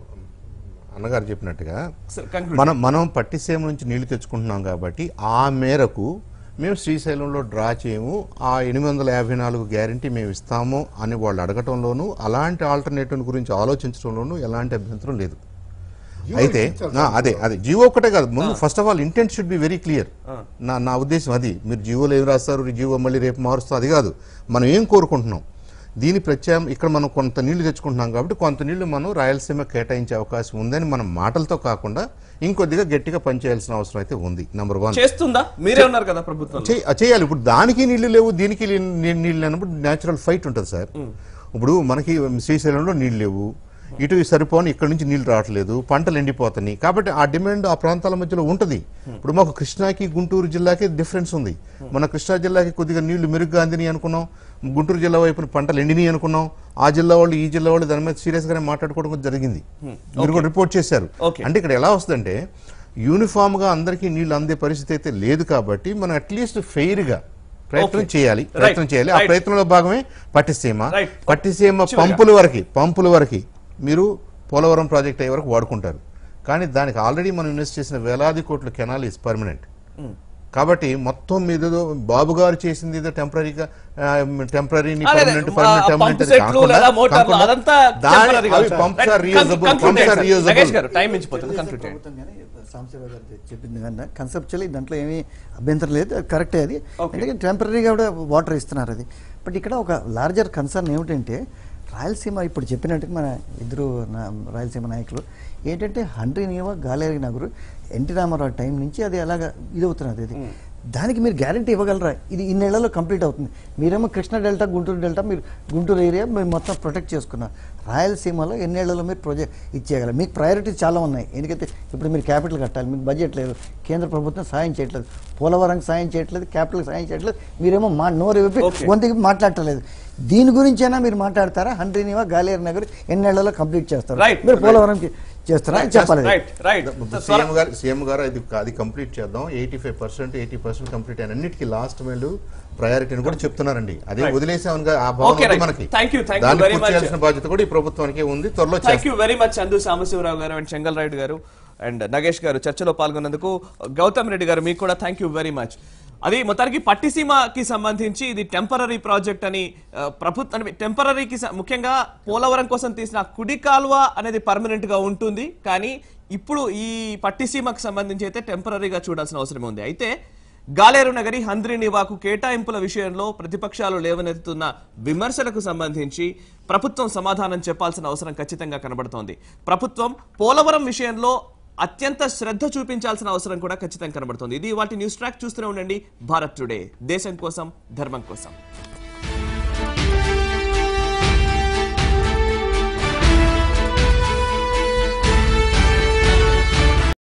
అన్నగారు చెప్పినట్టుగా Sir, conclude. మనం మనం పట్టిసీమ నుంచి నీళ్లు తెచ్చుకుంటున్నాం కాబట్టి ఆ మేరకు మేము శ్రీశైలంలో డ్రా చేయము ఆ ఎనిమిది వందల యాభై నాలుగు గ్యారంటీ మేము ఇస్తాము అని వాళ్ళు అడగటంలోనూ అలాంటి ఆల్టర్నేటివ్ గురించి ఆలోచించడంలోనూ ఎలాంటి అభ్యంతరం లేదు అయితే ఆ, అదే అదే జియో ఒక్కటే కాదు ముందు first of all intent should be very clear నా నా ఉద్దేశం అది మీరు జియోలో ఏం రాస్తారు జియో మళ్ళీ రేపు మారుస్తారు అది కాదు మనం ఏం కోరుకుంటున్నాం దీని ప్రత్యామ్నాయం ఇక్కడ మనం కొంత నీళ్లు తెచ్చుకుంటున్నాం కాబట్టి కొంత నీళ్లు మనం రాయలసీమ కేటాయించే అవకాశం ఉందని మనం మాటలతో కాకుండా ఇంకొద్దిగా గట్టిగా పనిచేయాల్సిన అవసరం అయితే ఉంది నెంబర్ వన్ చేస్తుందా మీరే ఉన్నారు కదా ప్రభుత్వం చేయ- చేయాలి ఇప్పుడు దానికి నీళ్లు లేవు దీనికి లే- నీ- నీళ్లు లేనప్పుడు న్యాచురల్ ఫైట్ ఉంటుంది సార్ ఇప్పుడు మనకి శ్రీశైలంలో నీళ్లు లేవు ఇటు సరిపోని ఇక్కడ నుంచి నీళ్లు రావట్లేదు పంటలు ఎండిపోతున్నాయి కాబట్టి ఆ డిమాండ్ ఆ ప్రాంతాల మధ్యలో ఉంటుంది ఇప్పుడు మాకు కృష్ణాకి గుంటూరు జిల్లాకి డిఫరెన్స్ ఉంది మన కృష్ణా జిల్లాకి కొద్దిగా నీళ్లు మెరుగ్గా అందినాయి అనుకున్నాం గుంటూరు జిల్లా వైపున పంటలు ఎండినాయి అనుకున్నాం ఆ జిల్లా వాళ్ళు ఈ జిల్లా వాళ్ళు దాని మీద సీరియస్ గానే మాట్లాడుకోవడం కూడా జరిగింది మీరు కూడా రిపోర్ట్ చేశారు Okay. అంటే ఇక్కడ ఎలా వస్తుందంటే యూనిఫామ్ గా అందరికీ నీళ్లు అందే పరిస్థితి అయితే లేదు కాబట్టి మనం అట్లీస్ట్ ఫెయిర్ గా ప్రయత్నం Okay. చేయాలి Right. ప్రయత్నం చేయాలి ఆ Right. ప్రయత్నంలో భాగమే పట్టిసీమ Right. పట్టిసీమ చివరిగా. పంపుల వరకు పంపుల వరకు మీరు పోలవరం ప్రాజెక్ట్ అయ్యే వరకు వాడుకుంటారు కానీ దానికి ఆల్రెడీ మనం ఇన్వెస్ట్ చేసిన వేలాది కోట్ల కెనాల్ ఇస్ పర్మనెంట్ కాబట్టి మొత్తం మీద ఏదో బాబు గారు చేసింది ఏదో టెంపరీగా టెంపరీ అదే, పర్మనెంట్ ఆ పర్మనెంట్ పంపు పర్మనెంట్ సెట్లు లేదా మోటార్లు అదంతా temporary గా ఉంటుంది. Pumps Right. Are reusable Conclude pumps చేయండి, are sir. Reusable Nagesh garu time మించిపోతుంది conclude చేయండి ప్రభుత్వం కానీ సాంబశివరావు గారు చెప్పింది కానీ కన్సెప్చువల్లీ దాంట్లో ఏమీ అభ్యంతరం లేదు అది కరెక్టే అది ఎందుకంటే టెంపరీగా కూడా వాటర్ ఇస్తున్నారు అది బట్ ఇక్కడ ఒక లార్జర్ కన్సర్న్ ఏమిటంటే రాయలసీమ ఇప్పుడు చెప్పినట్టు మన ఇద్దరు నా- రాయలసీమ నాయకులు ఏంటంటే హండ్రీ నీవ గాలేరి నగరు ఎన్టీ రామారావు టైం నుంచి అది అలాగా ఇది అవుతున్నది అది దానికి మీరు గ్యారంటీ ఇవ్వగలరా ఇది ఈ నెలలో కంప్లీట్ అవుతుంది మీరేమో కృష్ణా డెల్టా గుంటూరు డెల్టా మీరు గుంటూరు ఏరియా మీరు మొత్తం ప్రొటెక్ట్ చేసుకున్నారు రాయలసీమలో ఎన్నేళ్లలో మీరు ప్రాజెక్ట్ ఇచ్చేయగలరు మీకు ప్రయారిటీస్ చాలా ఉన్నాయి ఎందుకంటే ఇప్పుడు మీరు క్యాపిటల్ కట్టాలి మీకు బడ్జెట్ లేదు కేంద్ర ప్రభుత్వం సాయం చేయట్లేదు పోలవరంకి సాయం చేయట్లేదు క్యాపిటల్ సాయం చేయట్లేదు మీరేమో మా నోరు విప్పి Okay. గొంతుకి మాట్లాడట్లేదు దీని గురించైనా మీరు మాట్లాడతారా హండ్రీనివా గాలేరు నగర్ ఎన్నేళ్లలో కంప్లీట్ చేస్తారు Right. మీరు పోలవరంకి చేస్తారా అని చెప్పాలి right right CM garu CM garu అది అది కంప్లీట్ చేద్దాం eighty five percent eighty percent complete అయిన అన్నిటికీ లాస్ట్ మైల్ ప్రయారిటీని కూడా చెప్తున్నారండి అదే Right. వదిలేసామని ఆ Okay, భావన right. మనకి Thank you, thank you దాన్ని very పూర్తి much. చేయాల్సిన బాధ్యత కూడా ఈ ప్రభుత్వానికి ఉంది త్వరలో థ్యాంక్ చేస్తాం you very much Chandu Sambasivarao garu and Chengal Rayudu గారు అండ్ నగేష్ గారు చర్చలో పాల్గొన్నందుకు గౌతమ్ రెడ్డి గారు మీకు కూడా థ్యాంక్ యూ వెరీ మచ్ అది మొత్తానికి పట్టిసీమకి సంబంధించి ఇది టెంపరీ ప్రాజెక్ట్ అని ఆ, ప్రభుత్వం టెంపరీకి ముఖ్యంగా పోలవరం కోసం తీసిన కుడి కాలువ అనేది పర్మనెంట్ గా ఉంటుంది కానీ ఇప్పుడు ఈ పట్టిసీమకు సంబంధించి అయితే టెంపరీగా చూడాల్సిన అవసరం ఉంది అయితే గాలేరు నగరి హంద్రి నివాకు కేటాయింపుల విషయంలో ప్రతిపక్షాలు లేవనెత్తుతున్న విమర్శలకు సంబంధించి ప్రభుత్వం సమాధానం చెప్పాల్సిన అవసరం ఖచ్చితంగా కనబడుతోంది ప్రభుత్వం పోలవరం విషయంలో అత్యంత శ్రద్ధ చూపించాల్సిన అవసరం కూడా ఖచ్చితంగా కనబడుతోంది ఇది వాటి న్యూస్ ట్రాక్ చూస్తూనే ఉండండి భారత్ టుడే దేశం కోసం ధర్మం కోసం